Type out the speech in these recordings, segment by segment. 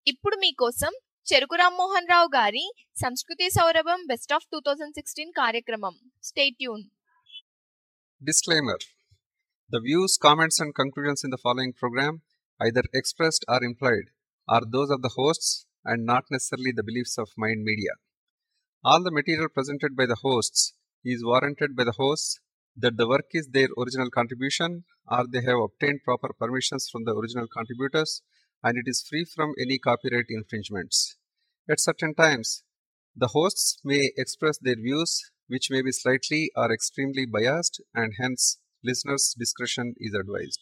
ఇప్పుడు మీకోసం చెరుకు రామ్మోహన్ రావు గారి సంస్కృతి సౌరభం best of two thousand sixteen కార్యక్రమం stay tuned Disclaimer The views, comments, and conclusions in the following program, either expressed or implied, are those of the hosts and not necessarily the beliefs of Mind Media. All the material presented by the hosts is warranted by the hosts that the work is their original contribution or they have obtained proper permissions from the original contributors and it is free from any copyright infringements. At certain times, the hosts may express their views which may be slightly or extremely biased and hence listeners' discretion is advised.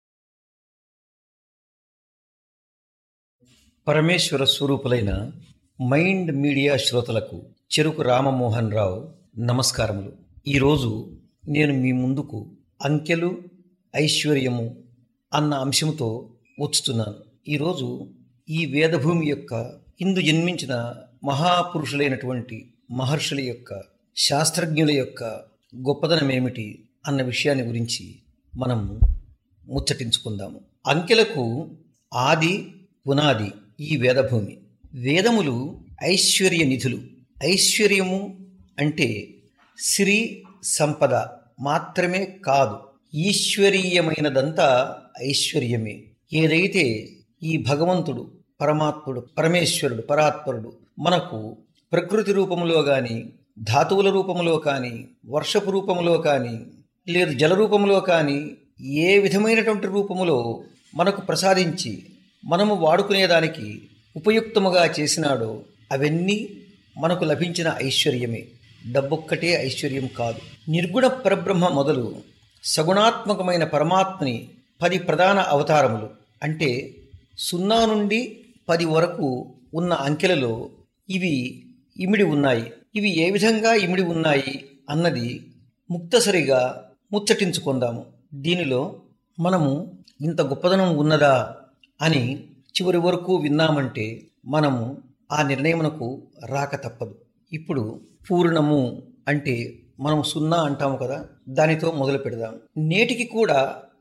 పరమేశ్వర స్వరూపులైన Mind Media శ్రోతలకు చెరుకు రామమోహన్ రావు నమస్కారములు ఈరోజు నేను మీ ముందుకు అంకెలు ఐశ్వర్యము అన్న అంశంతో వచ్చుతున్నాను ఈరోజు ఈ వేదభూమి యొక్క ఇందు జన్మించిన మహాపురుషులైనటువంటి మహర్షుల యొక్క శాస్త్రజ్ఞుల యొక్క గొప్పదనం ఏమిటి అన్న విషయాన్ని గురించి మనము ముచ్చటించుకుందాము అంకెలకు ఆది పునాది ఈ వేదభూమి వేదములు ఐశ్వర్య నిధులు ఐశ్వర్యము అంటే సిరి సంపద మాత్రమే కాదు ఈశ్వరీయమైనదంతా ఐశ్వర్యమే ఏదైతే ఈ భగవంతుడు పరమాత్ముడు పరమేశ్వరుడు పరాత్పరుడు మనకు ప్రకృతి రూపంలో కానీ ధాతువుల రూపంలో కానీ వర్షపు రూపంలో కానీ లేదు జల రూపంలో కానీ ఏ విధమైనటువంటి రూపములో మనకు ప్రసాదించి మనము వాడుకునేదానికి ఉపయుక్తముగా చేసినాడో అవన్నీ మనకు లభించిన ఐశ్వర్యమే డబ్బొక్కటే ఐశ్వర్యం కాదు నిర్గుణ పరబ్రహ్మ మొదలు సగుణాత్మకమైన పరమాత్మని పది ప్రధాన అవతారములు అంటే సున్నా నుండి పది వరకు ఉన్న అంకెలలో ఇవి ఇమిడి ఉన్నాయి ఇవి ఏ విధంగా ఇమిడి ఉన్నాయి అన్నది ముక్తసరిగా ముచ్చటించుకుందాము దీనిలో మనము ఇంత గొప్పదనం ఉన్నదా అని చివరి వరకు విన్నామంటే మనము ఆ నిర్ణయమునకు రాక తప్పదు ఇప్పుడు పూర్ణము అంటే మనం సున్నా అంటాము కదా దానితో మొదలు పెడదాం నేటికి కూడా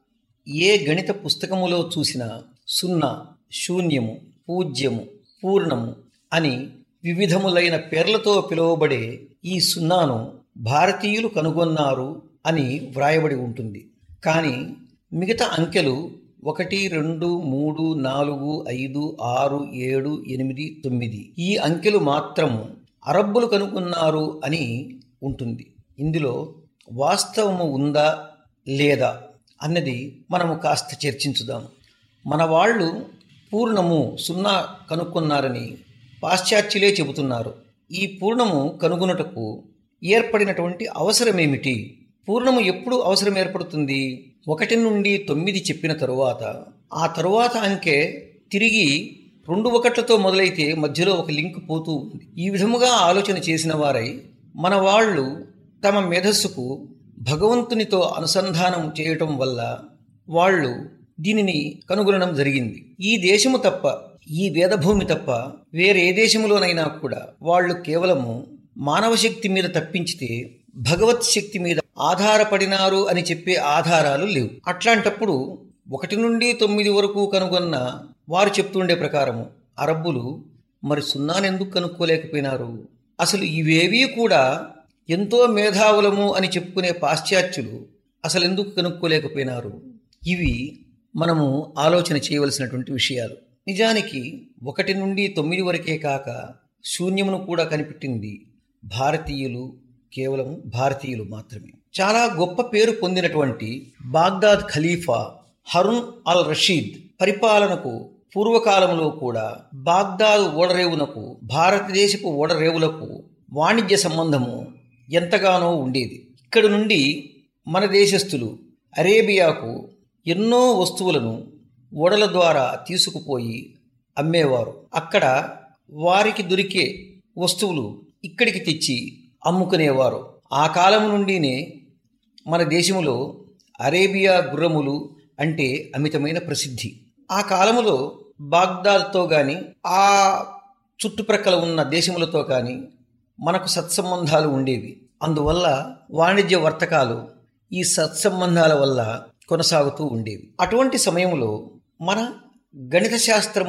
ఏ గణిత పుస్తకములో చూసినా సున్నా శూన్యము పూజ్యము పూర్ణము అని వివిధములైన పేర్లతో పిలువబడే ఈ సున్నాను భారతీయులు కనుగొన్నారు అని వ్రాయబడి ఉంటుంది కానీ మిగతా అంకెలు ఒకటి రెండు మూడు నాలుగు ఐదు ఆరు ఏడు ఎనిమిది తొమ్మిది ఈ అంకెలు మాత్రం అరబ్బులు కనుగొన్నారు అని ఉంటుంది ఇందులో వాస్తవము ఉందా లేదా అన్నది మనము కాస్త చర్చించుదాం మన వాళ్ళు పూర్ణము సున్నా కనుక్కున్నారని పాశ్చాత్యులే చెబుతున్నారు ఈ పూర్ణము కనుగొనుటకు ఏర్పడినటువంటి అవసరమేమిటి పూర్ణము ఎప్పుడు అవసరం ఏర్పడుతుంది ఒకటి నుండి తొమ్మిది చెప్పిన తరువాత ఆ తరువాత అంకె తిరిగి రెండు ఒకట్లతో మొదలైతే మధ్యలో ఒక లింక్ పోతూ ఉంది ఈ విధముగా ఆలోచన చేసిన వారై మన వాళ్ళు తమ మేధస్సుకు భగవంతునితో అనుసంధానం చేయటం వల్ల వాళ్ళు దీనిని కనుగొనడం జరిగింది ఈ దేశము తప్ప ఈ వేదభూమి తప్ప వేరే దేశములోనైనా కూడా వాళ్ళు కేవలము మానవ శక్తి మీద తప్పించితే భగవత్ శక్తి మీద ఆధారపడినారు అని చెప్పే ఆధారాలు లేవు అట్లాంటప్పుడు ఒకటి నుండి తొమ్మిది వరకు కనుగొన్న వారు చెప్తుండే ప్రకారము అరబ్బులు మరి సున్నాను ఎందుకు కనుక్కోలేకపోయినారు అసలు ఇవేవీ కూడా ఎంతో మేధావులము అని చెప్పుకునే పాశ్చాత్యులు అసలు ఎందుకు కనుక్కోలేకపోయినారు ఇవి మనము ఆలోచన చేయవలసినటువంటి విషయాలు నిజానికి ఒకటి నుండి తొమ్మిది వరకే కాక శూన్యమును కూడా కనిపెట్టింది భారతీయులు కేవలం భారతీయులు మాత్రమే చాలా గొప్ప పేరు పొందినటువంటి బాగ్దాద్ ఖలీఫా హరున్ అల్ రషీద్ పరిపాలనకు పూర్వకాలంలో కూడా బాగ్దాద్ ఓడరేవునకు భారతదేశపు ఓడరేవులకు వాణిజ్య సంబంధము ఎంతగానో ఉండేది ఇక్కడి నుండి మన దేశస్థులు అరేబియాకు ఎన్నో వస్తువులను ఓడల ద్వారా తీసుకుపోయి అమ్మేవారు అక్కడ వారికి దొరికే వస్తువులు ఇక్కడికి తెచ్చి అమ్ముకునేవారు ఆ కాలం నుండినే మన దేశంలో అరేబియా గుర్రములు అంటే అమితమైన ప్రసిద్ధి ఆ కాలములో బాగ్దాద్తో కానీ ఆ చుట్టుప్రక్కల ఉన్న దేశములతో కానీ మనకు సత్సంబంధాలు ఉండేవి అందువల్ల వాణిజ్య వర్తకాలు ఈ సత్సంబంధాల వల్ల కొనసాగుతూ ఉండేవి అటువంటి సమయంలో మన గణిత శాస్త్రము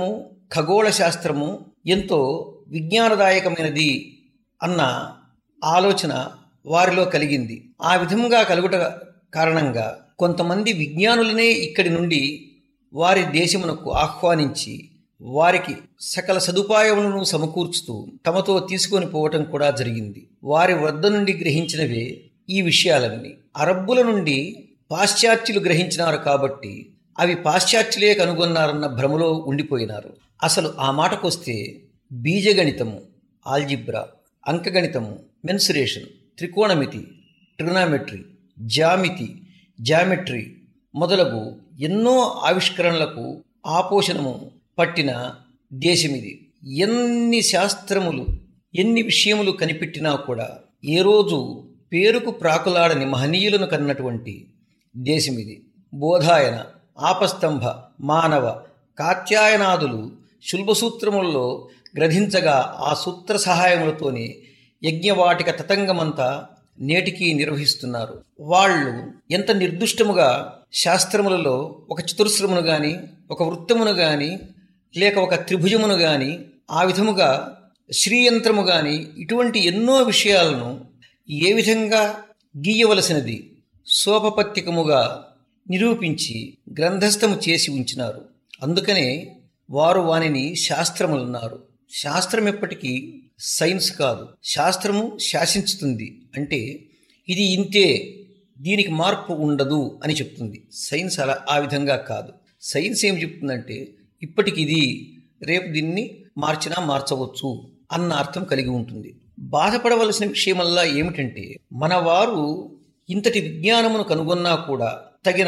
ఖగోళ శాస్త్రము ఎంతో విజ్ఞానదాయకమైనది అన్న ఆలోచన వారిలో కలిగింది ఆ విధంగా కలుగుట కారణంగా కొంతమంది విజ్ఞానులనే ఇక్కడి నుండి వారి దేశమునకు ఆహ్వానించి వారికి సకల సదుపాయములను సమకూర్చుతూ తమతో తీసుకొని పోవటం కూడా జరిగింది వారి వద్ద నుండి గ్రహించినవే ఈ విషయాలన్నీ అరబ్బుల నుండి పాశ్చాత్యులు గ్రహించినారు కాబట్టి అవి పాశ్చాత్యులే కనుగొన్నారన్న భ్రమలో ఉండిపోయినారు అసలు ఆ మాటకొస్తే బీజగణితము ఆల్జిబ్రా అంకగణితము మెన్సురేషన్ త్రికోణమితి ట్రిగ్నామెట్రీ జామితి జామెట్రీ మొదలగు ఎన్నో ఆవిష్కరణలకు ఆపోషణము పట్టిన దేశమిది ఎన్ని శాస్త్రములు ఎన్ని విషయములు కనిపెట్టినా కూడా ఏ రోజు పేరుకు ప్రాకులాడని మహనీయులను కన్నటువంటి దేశమిది బోధాయన ఆపస్తంభ మానవ కాత్యాయనాదులు శుల్బసూత్రములలో గ్రథించగా ఆ సూత్ర సహాయములతోనే యజ్ఞవాటిక తతంగమంతా నేటికి నిర్వహిస్తున్నారు వాళ్ళు ఎంత నిర్దుష్టముగా శాస్త్రములలో ఒక చతుర్శ్రమును గాని ఒక వృత్తమును గాని లేక ఒక త్రిభుజమును గాని ఆ విధముగా శ్రీయంత్రము గాని ఇటువంటి ఎన్నో విషయాలను ఏ విధంగా గీయవలసినది సోపపత్తికముగా నిరూపించి గ్రంథస్థము చేసి ఉంచినారు అందుకనే వారు వానిని శాస్త్రములన్నారు శాస్త్రం ఎప్పటికీ సైన్స్ కాదు శాస్త్రము శాసించుతుంది అంటే ఇది ఇంతే దీనికి మార్పు ఉండదు అని చెప్తుంది సైన్స్ అలా ఆ విధంగా కాదు సైన్స్ ఏం చెప్తుందంటే ఇప్పటికి ఇది రేపు దీన్ని మార్చినా మార్చవచ్చు అన్న అర్థం కలిగి ఉంటుంది బాధపడవలసిన విషయమల్లా ఏమిటంటే మన వారు ఇంతటి విజ్ఞానమును కనుగొన్నా కూడా తగిన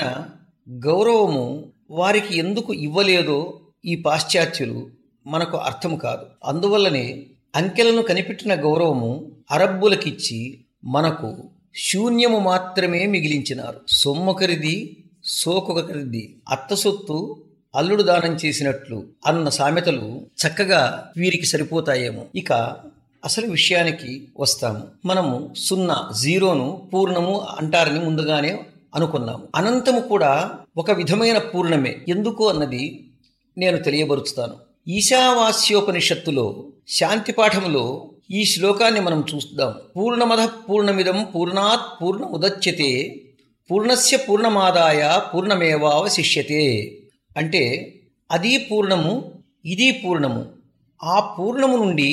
గౌరవము వారికి ఎందుకు ఇవ్వలేదో ఈ పాశ్చాత్యులు మనకు అర్థం కాదు అందువల్లనే అంకెలను కనిపెట్టిన గౌరవము అరబ్బులకిచ్చి మనకు శూన్యము మాత్రమే మిగిలించినారు సొమ్మొకరిది సోకొకరిది అత్త సొత్తు అల్లుడు దానం చేసినట్లు అన్న సామెతలు చక్కగా వీరికి సరిపోతాయేమో ఇక అసలు విషయానికి వస్తాము మనము సున్నా జీరోను పూర్ణము అంటారని ముందుగానే అనుకున్నాము అనంతము కూడా ఒక విధమైన పూర్ణమే ఎందుకు అన్నది నేను తెలియబరుచుతాను ఈశావాస్యోపనిషత్తులో శాంతి పాఠములో ఈ శ్లోకాన్ని మనం చూస్తాం పూర్ణమద పూర్ణమిదం పూర్ణాత్ పూర్ణముదచ్యతే పూర్ణస్య పూర్ణమాదాయ పూర్ణమేవావశిష్యతే అంటే అది పూర్ణము ఇది పూర్ణము ఆ పూర్ణము నుండి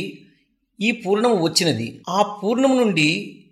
ఈ పూర్ణము వచ్చినది ఆ పూర్ణము నుండి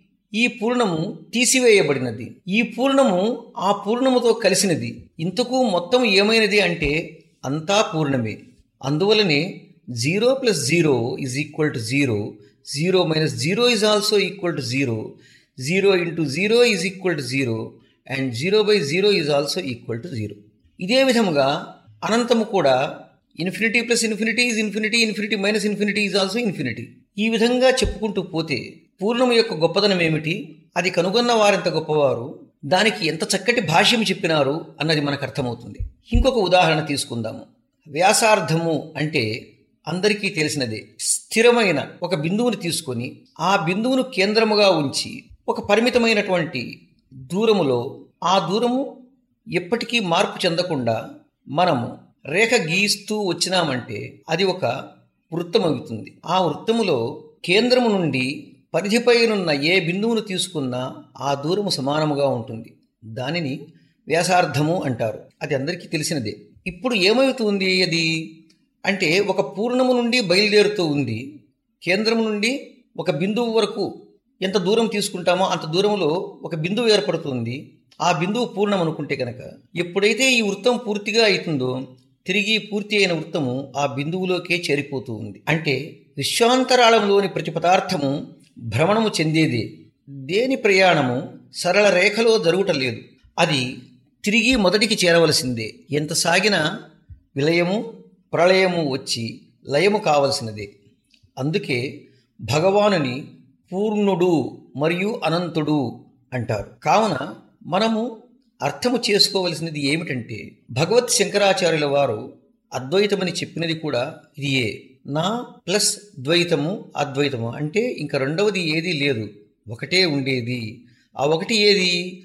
ఈ పూర్ణము తీసివేయబడినది ఈ పూర్ణము ఆ పూర్ణముతో కలిసినది ఇంతకు మొత్తం ఏమైనది అంటే అంతా పూర్ణమే అందువలనే zero plus zero is equal to zero zero minus zero is also equal to zero zero into zero is equal to zero and zero by zero is also equal to zero ఇదే విధముగా అనంతము కూడా infinity plus infinity is infinity infinity minus infinity is also infinity ఈ విధంగా చెప్పుకుంటూ పోతే పూర్ణము యొక్క గొప్పదనం ఏమిటి అది కనుగొన్న వారెంత గొప్పవారు దానికి ఎంత చక్కటి భాష్యం చెప్పినారు అన్నది మనకు అర్థమవుతుంది ఇంకొక ఉదాహరణ తీసుకుందాము వ్యాసార్థము అంటే అందరికీ తెలిసినదే స్థిరమైన ఒక బిందువుని తీసుకొని ఆ బిందువును కేంద్రముగా ఉంచి ఒక పరిమితమైనటువంటి దూరములో ఆ దూరము ఎప్పటికీ మార్పు చెందకుండా మనము రేఖ గీస్తూ వచ్చినామంటే అది ఒక వృత్తం అవుతుంది ఆ వృత్తములో కేంద్రము నుండి పరిధిపైనున్న ఏ బిందువును తీసుకున్నా ఆ దూరము సమానముగా ఉంటుంది దానిని వ్యాసార్థము అంటారు అది అందరికీ తెలిసినదే ఇప్పుడు ఏమవుతుంది అది అంటే ఒక పూర్ణము నుండి బయలుదేరుతూ ఉంది కేంద్రం నుండి ఒక బిందువు వరకు ఎంత దూరం తీసుకుంటామో అంత దూరంలో ఒక బిందువు ఏర్పడుతుంది ఆ బిందువు పూర్ణం అనుకుంటే కనుక ఎప్పుడైతే ఈ వృత్తం పూర్తిగా అవుతుందో తిరిగి పూర్తి అయిన వృత్తము ఆ బిందువులోకే చేరిపోతూ ఉంది అంటే విశ్వాంతరాళంలోని ప్రతి పదార్థము భ్రమణము చెందేదే దేని ప్రయాణము సరళ రేఖలో జరుగుటలేదు అది తిరిగి మొదటికి చేరవలసిందే ఎంత సాగినా విలయము ప్రళయము వచ్చి లయము కావలసినదే అందుకే భగవానుని పూర్ణుడు మరియు అనంతుడు అంటారు కావున మనము అర్థము చేసుకోవలసినది ఏమిటంటే భగవత్ శంకరాచార్యుల వారు అద్వైతమని చెప్పినది కూడా ఇదియే నా ప్లస్ ద్వైతము అద్వైతము అంటే ఇంకా రెండవది ఏదీ లేదు ఒకటే ఉండేది ఆ ఒకటి ఏది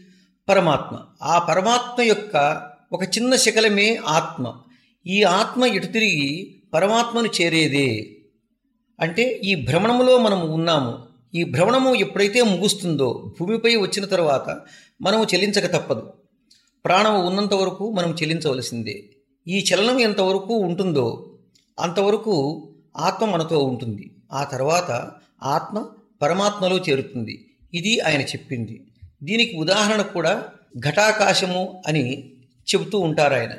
పరమాత్మ ఆ పరమాత్మ యొక్క ఒక చిన్న శకలమే ఆత్మ ఈ ఆత్మ ఎటు తిరిగి పరమాత్మను చేరేదే అంటే ఈ భ్రమణములో మనము ఉన్నాము ఈ భ్రమణము ఎప్పుడైతే ముగుస్తుందో భూమిపై వచ్చిన తర్వాత మనము చెల్లించక తప్పదు ప్రాణము ఉన్నంత వరకు మనం చెల్లించవలసిందే ఈ చలనం ఎంతవరకు ఉంటుందో అంతవరకు ఆత్మ మనతో ఉంటుంది ఆ తర్వాత ఆత్మ పరమాత్మలో చేరుతుంది ఇది ఆయన చెప్పింది దీనికి ఉదాహరణ కూడా ఘటాకాశము అని చెబుతూ ఉంటారు ఆయన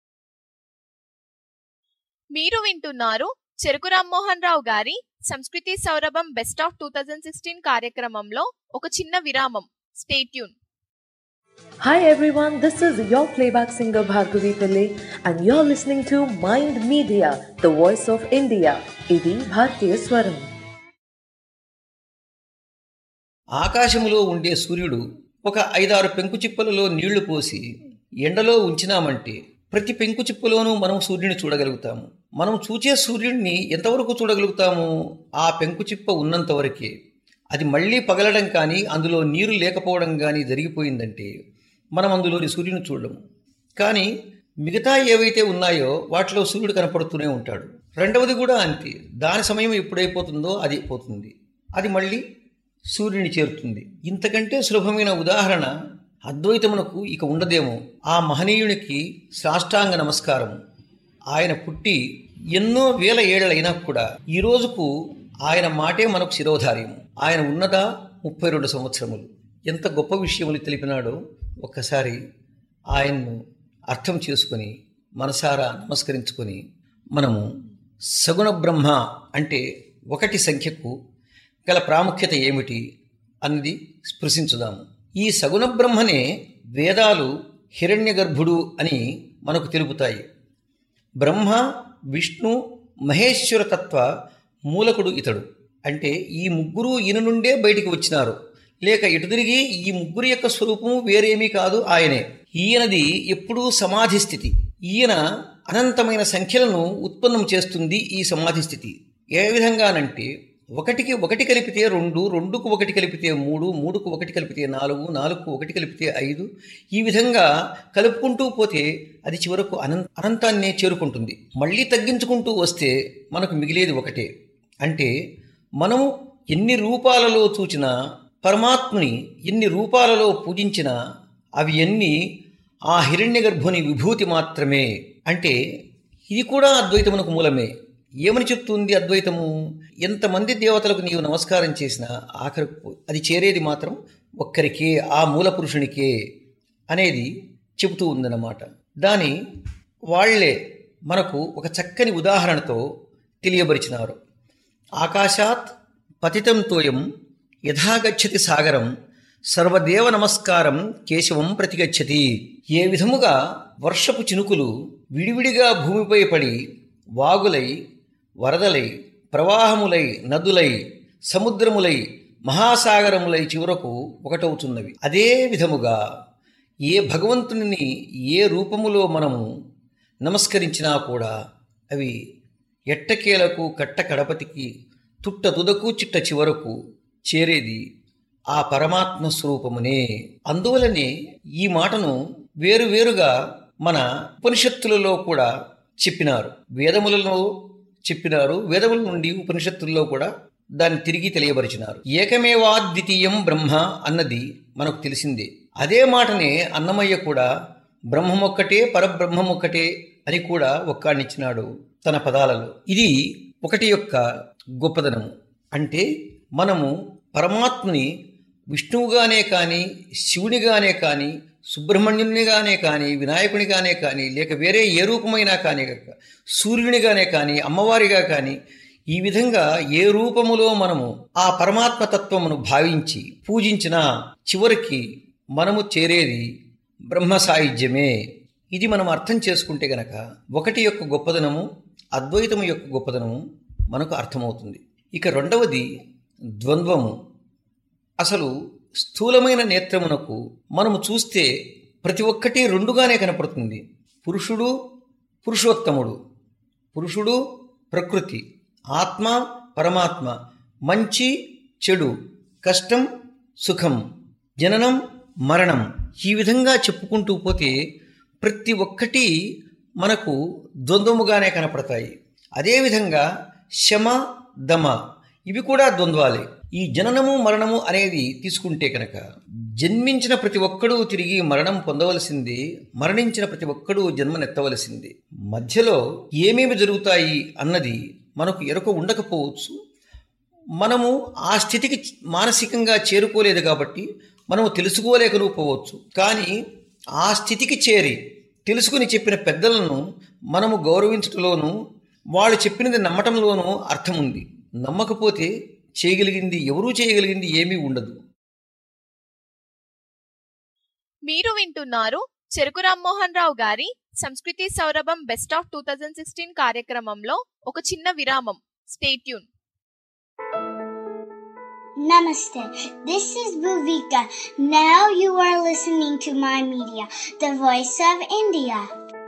మీరు వింటున్నారు చెరుకు రామ్మోహన్ రావు గారి సంస్కృతి సౌరభం best of two thousand sixteen కార్యక్రమంలో ఒక చిన్న విరామం stay tuned Hi everyone, this is your playback singer Bhargavi Pillai and you're listening to Mind Media, the voice of India. Idi Bhartiya Swaram. ఆకాశములో ఉండే సూర్యుడు ఒక ఐదారు పెంకు చిప్పలలో నీళ్లు పోసి ఎండలో ఉంచినామంటే ప్రతి పెంకు చిప్పలోనూ మనం సూర్యుని చూడగలుగుతాము మనం చూచే సూర్యుడిని ఎంతవరకు చూడగలుగుతాము ఆ పెంకు చిప్ప ఉన్నంత వరకే అది మళ్ళీ పగలడం కానీ అందులో నీరు లేకపోవడం కానీ జరిగిపోయిందంటే మనం అందులోని సూర్యుని చూడము కానీ మిగతా ఏవైతే ఉన్నాయో వాటిలో సూర్యుడు కనపడుతూనే ఉంటాడు రెండవది కూడా అంతే దాని సమయం ఎప్పుడైపోతుందో అది పోతుంది అది మళ్ళీ సూర్యుని చేరుతుంది ఇంతకంటే సులభమైన ఉదాహరణ అద్వైతమునకు ఇక ఉండదేమో ఆ మహనీయునికి సాష్టాంగ నమస్కారం ఆయన పుట్టి ఎన్నో వేల ఏళ్ళైనా కూడా ఈ రోజుకు ఆయన మాటే మనకు శిరోధార్యం ఆయన ఉన్నదా ముప్పై రెండు సంవత్సరములు ఎంత గొప్ప విషయములు తెలిపినాడో ఒక్కసారి ఆయన్ను అర్థం చేసుకొని మనసారా నమస్కరించుకొని మనము సగుణ బ్రహ్మ అంటే ఒకటి సంఖ్యకు గల ప్రాముఖ్యత ఏమిటి అన్నది స్పృశించుదాము ఈ సగుణ బ్రహ్మనే వేదాలు హిరణ్యగర్భుడు అని మనకు తెలుపుతాయి బ్రహ్మ విష్ణు మహేశ్వర తత్వ మూలకుడు ఇతడు అంటే ఈ ముగ్గురు ఈయన నుండే బయటికి వచ్చినారు లేక ఇటు తిరిగి ఈ ముగ్గురు యొక్క స్వరూపము వేరేమీ కాదు ఆయనే ఈయనది ఎప్పుడూ సమాధి స్థితి ఈయన అనంతమైన సంఖ్యలను ఉత్పన్నం చేస్తుంది ఈ సమాధి స్థితి ఏ విధంగానంటే ఒకటికి ఒకటి కలిపితే రెండు రెండుకు ఒకటి కలిపితే మూడు మూడుకు ఒకటి కలిపితే నాలుగు నాలుగుకు ఒకటి కలిపితే ఐదు ఈ విధంగా కలుపుకుంటూ పోతే అది చివరకు అనంత అనంతాన్నే చేరుకుంటుంది మళ్ళీ తగ్గించుకుంటూ వస్తే మనకు మిగిలేది ఒకటే అంటే మనము ఎన్ని రూపాలలో చూచినా పరమాత్ముని ఎన్ని రూపాలలో పూజించినా అవి ఎన్ని ఆ హిరణ్య గర్భుని విభూతి మాత్రమే అంటే ఇది కూడా అద్వైతమునకు మూలమే ఏమని చెప్తుంది అద్వైతము ఎంతమంది దేవతలకు నీవు నమస్కారం చేసినా ఆఖరికి అది చేరేది మాత్రం ఒక్కరికే ఆ మూల పురుషునికే అనేది చెబుతూ ఉందన్నమాట దాని వాళ్లే మనకు ఒక చక్కని ఉదాహరణతో తెలియబరిచినారు ఆకాశాత్ పతితం తోయం యథాగచ్చతి సాగరం సర్వదేవ నమస్కారం కేశవం ప్రతిగచ్చతి ఏ విధముగా వర్షపు చినుకులు విడివిడిగా భూమిపై పడి వాగులై వరదలై ప్రవాహములై నదులై సముద్రములై మహాసాగరములై చివరకు ఒకటవుతున్నవి అదే విధముగా ఏ భగవంతుని ఏ రూపములో మనము నమస్కరించినా కూడా అవి ఎట్టకేలకు కట్ట కడపతికి తుట్ట తుదకు చిట్ట చివరకు చేరేది ఆ పరమాత్మ స్వరూపమునే అందువలనే ఈ మాటను వేరువేరుగా మన ఉపనిషత్తులలో కూడా చెప్పినారు వేదములలో చెప్పినారు వేదముల నుండి ఉపనిషత్తుల్లో కూడా దాన్ని తిరిగి తెలియబరిచినారు ఏకమేవాద్వితీయం బ్రహ్మ అన్నది మనకు తెలిసిందే అదే మాటనే అన్నమయ్య కూడా బ్రహ్మమొక్కటే పరబ్రహ్మమొక్కటే అని కూడా ఒక్కాడినిచ్చినాడు తన పదాలలో ఇది ఒకటి యొక్క గొప్పదనము అంటే మనము పరమాత్ముని విష్ణువుగానే కానీ శివునిగానే కానీ సుబ్రహ్మణ్యునిగానే కానీ వినాయకునిగానే కానీ లేక వేరే ఏ రూపమైనా కానీ సూర్యునిగానే కానీ అమ్మవారిగా కానీ ఈ విధంగా ఏ రూపములో మనము ఆ పరమాత్మ తత్వమును భావించి పూజించిన చివరికి మనము చేరేది బ్రహ్మ సాయుధ్యమే ఇది మనం అర్థం చేసుకుంటే గనక ఒకటి యొక్క గొప్పదనము అద్వైతము యొక్క గొప్పదనము మనకు అర్థమవుతుంది ఇక రెండవది ద్వంద్వము అసలు స్థూలమైన నేత్రమునకు మనము చూస్తే ప్రతి ఒక్కటి రెండుగానే కనపడుతుంది పురుషుడు పురుషోత్తముడు పురుషుడు ప్రకృతి ఆత్మ పరమాత్మ మంచి చెడు కష్టం సుఖం జననం మరణం ఈ విధంగా చెప్పుకుంటూ పోతే ప్రతి ఒక్కటి మనకు ద్వంద్వముగానే కనపడతాయి అదేవిధంగా శమ దమ ఇవి కూడా ద్వంద్వాలే ఈ జననము మరణము అనేది తీసుకుంటే కనుక జన్మించిన ప్రతి ఒక్కడూ తిరిగి మరణం పొందవలసింది మరణించిన ప్రతి ఒక్కడూ జన్మనెత్తవలసింది మధ్యలో ఏమేమి జరుగుతాయి అన్నది మనకు ఎరుక ఉండకపోవచ్చు మనము ఆ స్థితికి మానసికంగా చేరుకోలేదు కాబట్టి మనము తెలుసుకోలేకపోవచ్చు కానీ ఆ స్థితికి చేరి తెలుసుకుని చెప్పిన పెద్దలను మనము గౌరవించటంలోనూ వాళ్ళు చెప్పినది నమ్మటంలోనూ అర్థం ఉంది నమ్మకపోతే చేయగలిగింది ఎవరూ చేయగలిగింది ఏమీ ఉండదు మీరు వింటున్నారు చెరుకు రామ్మోహన్ రావు గారి సంస్కృతి సౌరభం best of two thousand sixteen కార్యక్రమంలో ఒక చిన్న విరామం stay tuned Namaste. This is Bhuvika. Now you are listening to my media, the voice of India.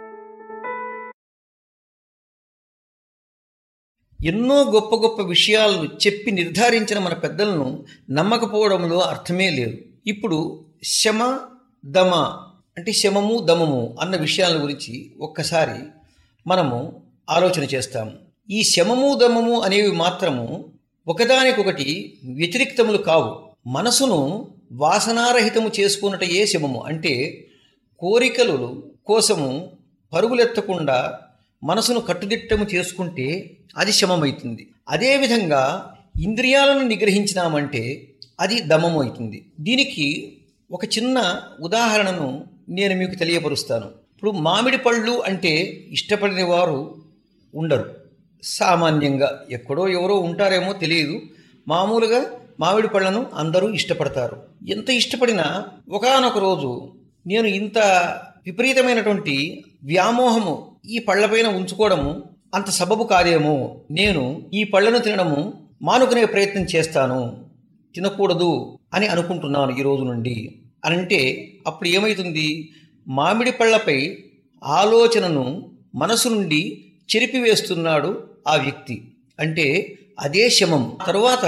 ఎన్నో గొప్ప గొప్ప విషయాలను చెప్పి నిర్ధారించిన మన పెద్దలను నమ్మకపోవడంలో అర్థమే లేదు ఇప్పుడు శమ దమ అంటే శమము దమము అన్న విషయాల గురించి ఒక్కసారి మనము ఆలోచన చేస్తాము ఈ శమము దమము అనేవి మాత్రము ఒకదానికొకటి వ్యతిరిక్తములు కావు మనసును వాసనారహితము చేసుకున్నటయే శమము అంటే కోరికలు కోసము పరుగులెత్తకుండా మనసును కట్టుదిట్టము చేసుకుంటే అది శమమవుతుంది అదేవిధంగా ఇంద్రియాలను నిగ్రహించినామంటే అది దమము అవుతుంది దీనికి ఒక చిన్న ఉదాహరణను నేను మీకు తెలియపరుస్తాను ఇప్పుడు మామిడి పళ్ళు అంటే ఇష్టపడిన వారు ఉండరు సామాన్యంగా ఎక్కడో ఎవరో ఉంటారేమో తెలియదు మామూలుగా మామిడి పళ్ళను అందరూ ఇష్టపడతారు ఎంత ఇష్టపడినా ఒకానొక రోజు నేను ఇంత విపరీతమైనటువంటి వ్యామోహము ఈ పళ్ళపైన ఉంచుకోవడము అంత సబబు కాదేమో నేను ఈ పళ్ళను తినడము మానుకునే ప్రయత్నం చేస్తాను తినకూడదు అని అనుకుంటున్నాను ఈ రోజు నుండి అనంటే అప్పుడు ఏమవుతుంది మామిడి పళ్ళపై ఆలోచనను మనసు నుండి చెరిపివేస్తున్నాడు ఆ వ్యక్తి అంటే అదే శమం తరువాత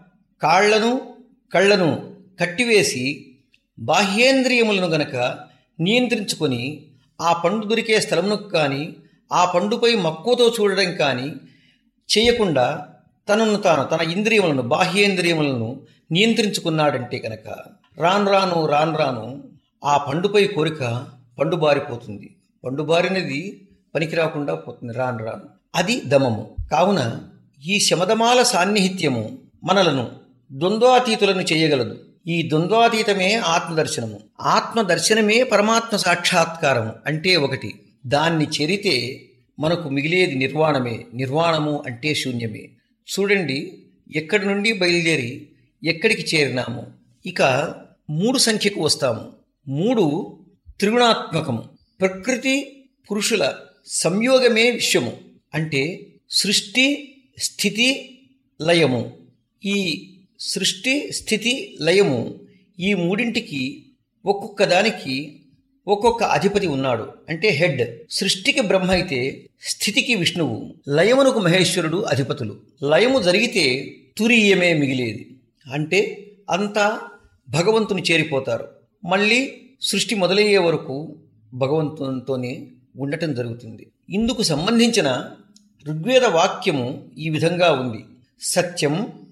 కాళ్లను కళ్ళను కట్టివేసి బాహ్యేంద్రియములను గనక నియంత్రించుకొని ఆ పండు దొరికే స్థలమునకు కానీ ఆ పండుపై మక్కువతో చూడడం కానీ చేయకుండా తనను తాను తన ఇంద్రియములను బాహ్యేంద్రియములను నియంత్రించుకున్నాడంటే కనుక రాను రాను రాను రాను ఆ పండుపై కోరిక పండు బారిపోతుంది పండు బారినది పనికి రాకుండా పోతుంది రాను రాను అది దమము కావున ఈ శమదమాల సాన్నిహిత్యము మనలను ద్వంద్వాతీతులను చేయగలదు ఈ ద్వంద్వాతీతమే ఆత్మదర్శనము ఆత్మదర్శనమే పరమాత్మ సాక్షాత్కారము అంటే ఒకటి దాన్ని చెరితే మనకు మిగిలేది నిర్వాణమే నిర్వాణము అంటే శూన్యమే చూడండి ఎక్కడి నుండి బయలుదేరి ఎక్కడికి చేరినాము ఇక మూడు సంఖ్యకు వస్తాము మూడు త్రిగుణాత్మకము ప్రకృతి పురుషుల సంయోగమే విశ్వము అంటే సృష్టి స్థితి లయము ఈ సృష్టి స్థితి లయము ఈ మూడింటికి ఒక్కొక్క దానికి ఒక్కొక్క అధిపతి ఉన్నాడు అంటే హెడ్ సృష్టికి బ్రహ్మ అయితే స్థితికి విష్ణువు లయమునకు మహేశ్వరుడు అధిపతులు లయము జరిగితే తురీయమే మిగిలేది అంటే అంతా భగవంతుని చేరిపోతారు మళ్ళీ సృష్టి మొదలయ్యే వరకు భగవంతునితోనే ఉండటం జరుగుతుంది ఇందుకు సంబంధించిన ఋగ్వేద వాక్యము ఈ విధంగా ఉంది సత్యం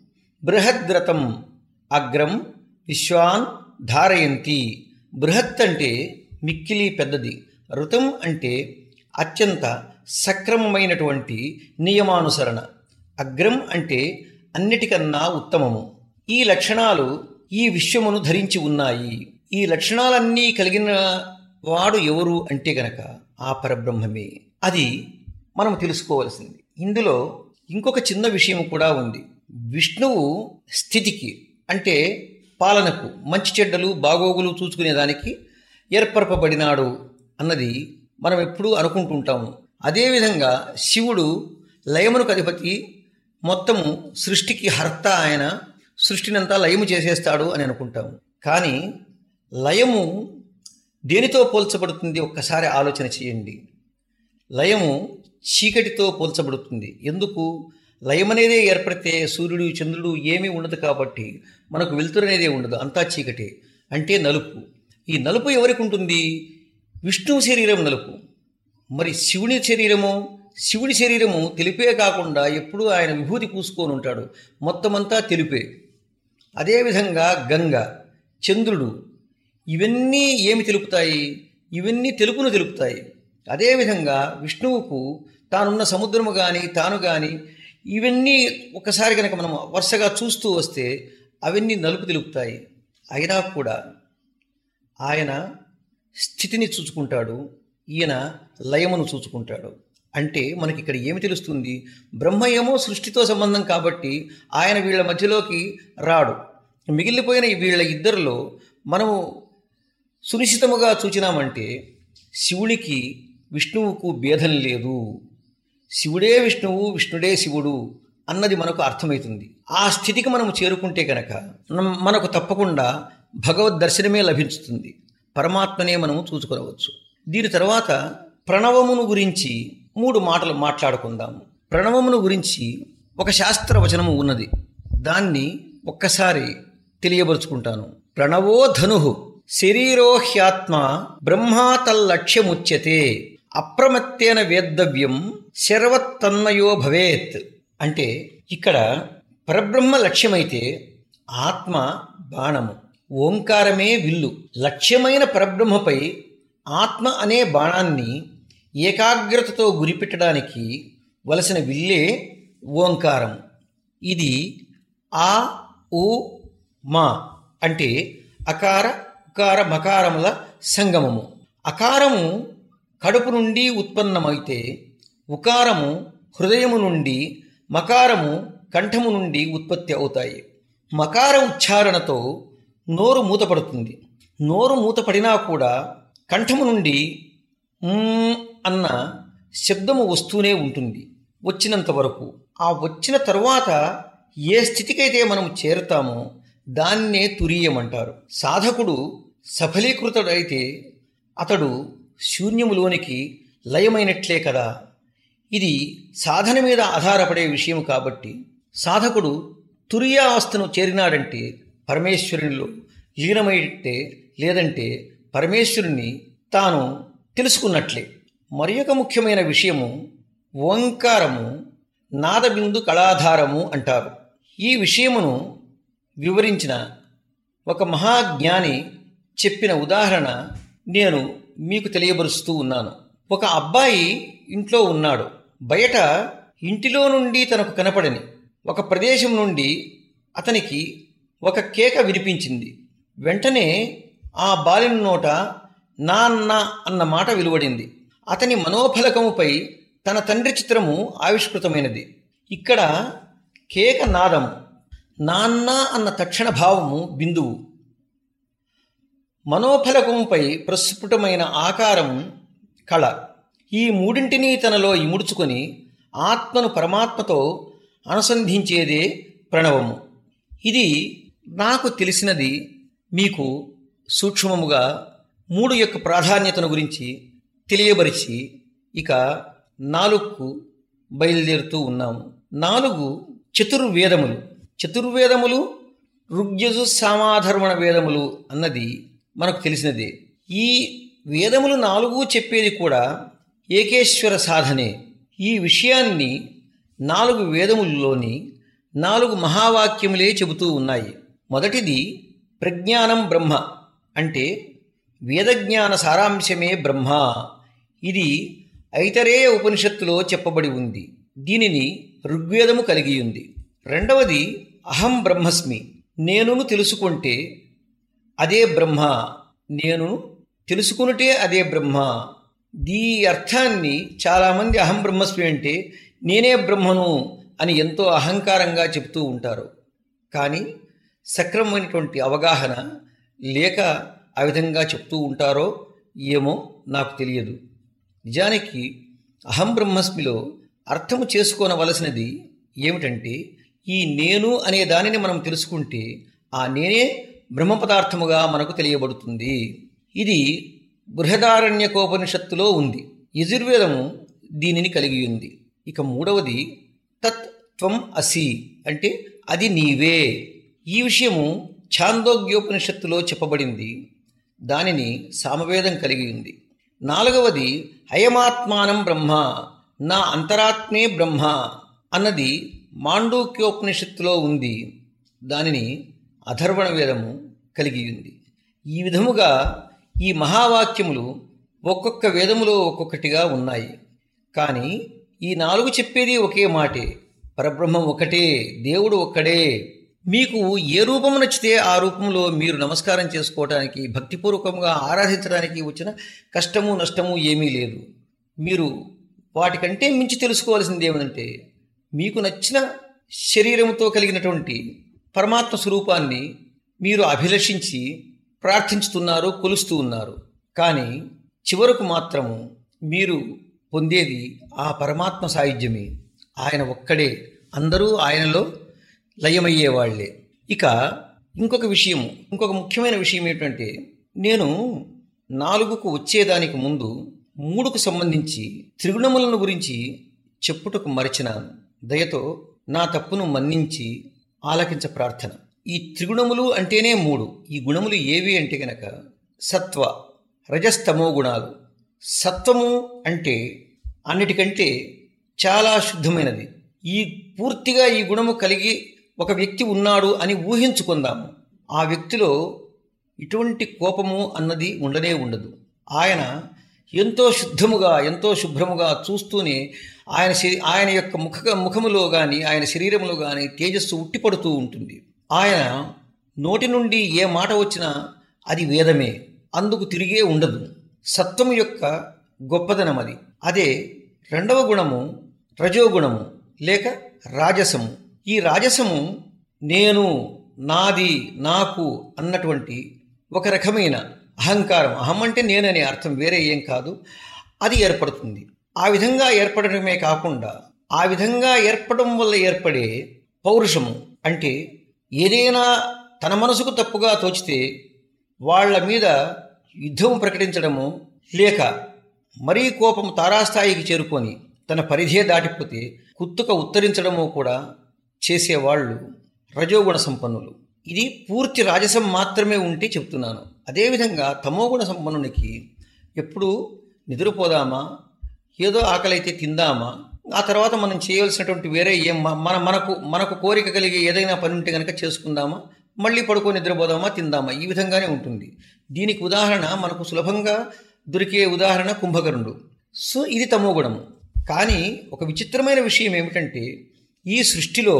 బృహద్రతం అగ్రం విశ్వాన్ ధారయంతి బృహత్ అంటే మిక్కిలి పెద్దది ఋతం అంటే అత్యంత సక్రమమైనటువంటి నియమానుసరణ అగ్రం అంటే అన్నిటికన్నా ఉత్తమము ఈ లక్షణాలు ఈ విశ్వమును ధరించి ఉన్నాయి ఈ లక్షణాలన్నీ కలిగిన వాడు ఎవరు అంటే గనక ఆ పరబ్రహ్మమే అది మనం తెలుసుకోవలసింది ఇందులో ఇంకొక చిన్న విషయం కూడా ఉంది విష్ణువు స్థితికి అంటే పాలనకు మంచి చెడ్డలు బాగోగులు చూసుకునేదానికి ఏర్పరపబడినాడు అన్నది మనం ఎప్పుడూ అనుకుంటుంటాము అదేవిధంగా శివుడు లయమునకు అధిపతి మొత్తము సృష్టికి హర్త ఆయన సృష్టినంతా లయము చేసేస్తాడు అని అనుకుంటాము కానీ లయము దేనితో పోల్చబడుతుంది ఒక్కసారి ఆలోచన చేయండి లయము చీకటితో పోల్చబడుతుంది ఎందుకు లయం అనేదే ఏర్పడితే సూర్యుడు చంద్రుడు ఏమీ ఉండదు కాబట్టి మనకు వెలుతురు అనేదే ఉండదు అంతా చీకటే అంటే నలుపు ఈ నలుపు ఎవరికి ఉంటుంది విష్ణువు శరీరం నలుపు మరి శివుని శరీరము శివుడి శరీరము తెలిపే కాకుండా ఎప్పుడూ ఆయన విభూతి పూసుకొని ఉంటాడు మొత్తమంతా తెలిపే అదేవిధంగా గంగ చంద్రుడు ఇవన్నీ ఏమి తెలుపుతాయి ఇవన్నీ తెలుపును తెలుపుతాయి అదేవిధంగా విష్ణువుకు తానున్న సముద్రము కానీ తాను కానీ ఇవన్నీ ఒకసారి కనుక మనం వరుసగా చూస్తూ వస్తే అవన్నీ నలుపు తెలుపుతాయి అయినా కూడా ఆయన స్థితిని చూచుకుంటాడు ఈయన లయమును చూచుకుంటాడు అంటే మనకి ఇక్కడ ఏమి తెలుస్తుంది బ్రహ్మ ఏమో సృష్టితో సంబంధం కాబట్టి ఆయన వీళ్ళ మధ్యలోకి రాడు మిగిలిపోయిన ఈ వీళ్ళ ఇద్దరిలో మనము సునిశ్చితముగా చూచినామంటే శివునికి విష్ణువుకు భేదం లేదు శివుడే విష్ణువు విష్ణుడే శివుడు అన్నది మనకు అర్థమవుతుంది ఆ స్థితికి మనము చేరుకుంటే కనుక మనం- మనకు తప్పకుండా భగవద్ దర్శనమే లభించుతుంది పరమాత్మనే మనము చూసుకొనవచ్చు దీని తర్వాత ప్రణవమును గురించి మూడు మాటలు మాట్లాడుకుందాము ప్రణవమును గురించి ఒక శాస్త్రవచనము ఉన్నది దాన్ని ఒక్కసారి తెలియబరుచుకుంటాను ప్రణవో ధను శరీరో హ్యాత్మ బ్రహ్మా తల్లక్ష్యముచ్యతే అప్రమత్తేన వేద్దవ్యం శర్వతన్మయో భవేత్ అంటే ఇక్కడ పరబ్రహ్మ లక్ష్యమైతే ఆత్మ బాణము ఓంకారమే విల్లు లక్ష్యమైన పరబ్రహ్మపై ఆత్మ అనే బాణాన్ని ఏకాగ్రతతో గురిపెట్టడానికి వలసిన విల్లే ఓంకారం ఇది ఆ ఉ మా అంటే అకార ఉకార మకారముల సంగమము అకారము కడుపు నుండి ఉత్పన్నమైతే ఉకారము హృదయము నుండి మకారము కంఠము నుండి ఉత్పత్తి అవుతాయి మకార ఉచ్చారణతో నోరు మూతపడుతుంది నోరు మూతపడినా కూడా కంఠము నుండి మ్మ్ అన్న శబ్దము వస్తూనే ఉంటుంది వచ్చినంత వరకు ఆ వచ్చిన తరువాత ఏ స్థితికైతే మనం చేరుతామో దాన్నే తురీయమంటారు సాధకుడు సఫలీకృతుడైతే అతడు శూన్యములోనికి లయమైనట్లే కదా ఇది సాధన మీద ఆధారపడే విషయం కాబట్టి సాధకుడు తురియావస్థను చేరినాడంటే పరమేశ్వరునిలో లీనమైతే లేదంటే పరమేశ్వరుని తాను తెలుసుకున్నట్లే మరి ఒక ముఖ్యమైన విషయము ఓంకారము నాదబిందు కళాధారము అంటారు ఈ విషయమును వివరించిన ఒక మహాజ్ఞాని చెప్పిన ఉదాహరణ నేను మీకు తెలియబరుస్తూ ఉన్నాను ఒక అబ్బాయి ఇంట్లో ఉన్నాడు బయట ఇంటిలో నుండి తనకు కనపడని ఒక ప్రదేశం నుండి అతనికి ఒక కేక వినిపించింది వెంటనే ఆ బాలిన నోట నాన్న అన్న మాట వెలువడింది అతని మనోఫలకముపై తన తండ్రి చిత్రము ఆవిష్కృతమైనది ఇక్కడ కేక నాదము నాన్న అన్న తక్షణ భావము బిందువు మనోఫలకముపై ప్రస్ఫుటమైన ఆకారం కళ ఈ మూడింటిని తనలో ఇముడ్చుకొని ఆత్మను పరమాత్మతో అనుసంధించేదే ప్రణవము ఇది నాకు తెలిసినది మీకు సూక్ష్మముగా మూడు యొక్క ప్రాధాన్యతను గురించి తెలియబరిచి ఇక నాలుగుకు బయలుదేరుతూ ఉన్నాము నాలుగు చతుర్వేదములు చతుర్వేదములు ఋగ్యజు సామాధర్మణ వేదములు అన్నది మనకు తెలిసినదే ఈ వేదములు నాలుగు చెప్పేది కూడా ఏకేశ్వర సాధనే ఈ విషయాన్ని నాలుగు వేదముల్లోని నాలుగు మహావాక్యములే చెబుతూ ఉన్నాయి మొదటిది ప్రజ్ఞానం బ్రహ్మ అంటే వేదజ్ఞాన సారాంశమే బ్రహ్మ ఇది ఐతరేయ ఉపనిషత్తులో చెప్పబడి ఉంది దీనిని ఋగ్వేదము కలిగి ఉంది రెండవది అహం బ్రహ్మస్మి నేనును తెలుసుకుంటే అదే బ్రహ్మ నేను తెలుసుకునుటే అదే బ్రహ్మ దీ అర్థాన్ని చాలామంది అహం బ్రహ్మస్మి అంటే నేనే బ్రహ్మను అని ఎంతో అహంకారంగా చెప్తూ ఉంటారు కానీ సక్రమమైనటువంటి అవగాహన లేక ఆ విధంగా చెప్తూ ఉంటారో ఏమో నాకు తెలియదు నిజానికి అహం బ్రహ్మస్మిలో అర్థము చేసుకోనవలసినది ఏమిటంటే ఈ నేను అనే దానిని మనం తెలుసుకుంటే ఆ నేనే బ్రహ్మ పదార్థముగా మనకు తెలియబడుతుంది ఇది బృహదారణ్యకోపనిషత్తులో ఉంది యజుర్వేదము దీనిని కలిగి ఉంది ఇక మూడవది తత్ త్వం అసి అంటే అది నీవే ఈ విషయము ఛాందోగ్యోపనిషత్తులో చెప్పబడింది దానిని సామవేదం కలిగి ఉంది నాలుగవది అయమాత్మానం బ్రహ్మ నా అంతరాత్మే బ్రహ్మ అన్నది మాండూక్యోపనిషత్తులో ఉంది దానిని అధర్వణ వేదము కలిగి ఉంది ఈ విధముగా ఈ మహావాక్యములు ఒక్కొక్క వేదములో ఒక్కొక్కటిగా ఉన్నాయి కానీ ఈ నాలుగు చెప్పేది ఒకే మాటే పరబ్రహ్మం ఒకటే దేవుడు ఒక్కడే మీకు ఏ రూపం నచ్చితే ఆ రూపంలో మీరు నమస్కారం చేసుకోవడానికి భక్తిపూర్వకంగా ఆరాధించడానికి వచ్చిన కష్టము నష్టము ఏమీ లేదు మీరు వాటికంటే మించి తెలుసుకోవాల్సింది ఏమిటంటే మీకు నచ్చిన శరీరంతో కలిగినటువంటి పరమాత్మ స్వరూపాన్ని మీరు అభిలషించి ప్రార్థించుతున్నారు కొలుస్తూ ఉన్నారు కానీ చివరకు మాత్రము మీరు పొందేది ఆ పరమాత్మ సాయుధ్యమే ఆయన ఒక్కడే అందరూ ఆయనలో లయమయ్యేవాళ్లే ఇక ఇంకొక విషయము ఇంకొక ముఖ్యమైన విషయం ఏంటంటే నేను నాలుగుకు వచ్చేదానికి ముందు మూడుకు సంబంధించి త్రిగుణములను గురించి చెప్పుటకు మరచినాను దయతో నా తప్పును మన్నించి ఆలకించ ప్రార్థన ఈ త్రిగుణములు అంటేనే మూడు ఈ గుణములు ఏవి అంటే గనక సత్వ రజస్తమో గుణాలు సత్వము అంటే అన్నిటికంటే చాలా శుద్ధమైనది ఈ పూర్తిగా ఈ గుణము కలిగి ఒక వ్యక్తి ఉన్నాడు అని ఊహించుకుందాము ఆ వ్యక్తిలో ఇటువంటి కోపము అన్నది ఉండనే ఉండదు ఆయన ఎంతో శుద్ధముగా ఎంతో శుభ్రముగా చూస్తూనే ఆయన శరీ ఆయన యొక్క ముఖ ముఖములో కానీ ఆయన శరీరములో కానీ తేజస్సు ఉట్టిపడుతూ ఉంటుంది ఆయన నోటి నుండి ఏ మాట వచ్చినా అది వేదమే అందుకు తిరిగే ఉండదు సత్వము యొక్క గొప్పదనం అది అదే రెండవ గుణము రజోగుణము లేక రాజసము ఈ రాజసము నేను నాది నాకు అన్నటువంటి ఒక రకమైన అహంకారం అహం అంటే నేననే అర్థం వేరే ఏం కాదు అది ఏర్పడుతుంది ఆ విధంగా ఏర్పడటమే కాకుండా ఆ విధంగా ఏర్పడడం వల్ల ఏర్పడే పౌరుషము అంటే ఏదైనా తన మనసుకు తప్పుగా తోచితే వాళ్ళ మీద యుద్ధం ప్రకటించడము లేక మరీ కోపం తారాస్థాయికి చేరుకొని తన పరిధే దాటిపోతే కుత్తుక ఉత్తరించడము కూడా చేసేవాళ్ళు రజోగుణ సంపన్నులు ఇది పూర్తి రాజసం మాత్రమే ఉంటే చెప్తున్నాను అదేవిధంగా తమోగుణ సంపన్నునికి ఎప్పుడు నిద్రపోదామా ఏదో ఆకలైతే తిందామా ఆ తర్వాత మనం చేయవలసినటువంటి వేరే ఏం మ- మన మనకు మనకు కోరిక కలిగి ఏదైనా పని ఉంటే కనుక చేసుకుందామా మళ్ళీ పడుకొని నిద్రపోదామా తిందామా ఈ విధంగానే ఉంటుంది దీనికి ఉదాహరణ మనకు సులభంగా దొరికే ఉదాహరణ కుంభకర్ణుడు సో ఇది తమో గుణము కానీ ఒక విచిత్రమైన విషయం ఏమిటంటే ఈ సృష్టిలో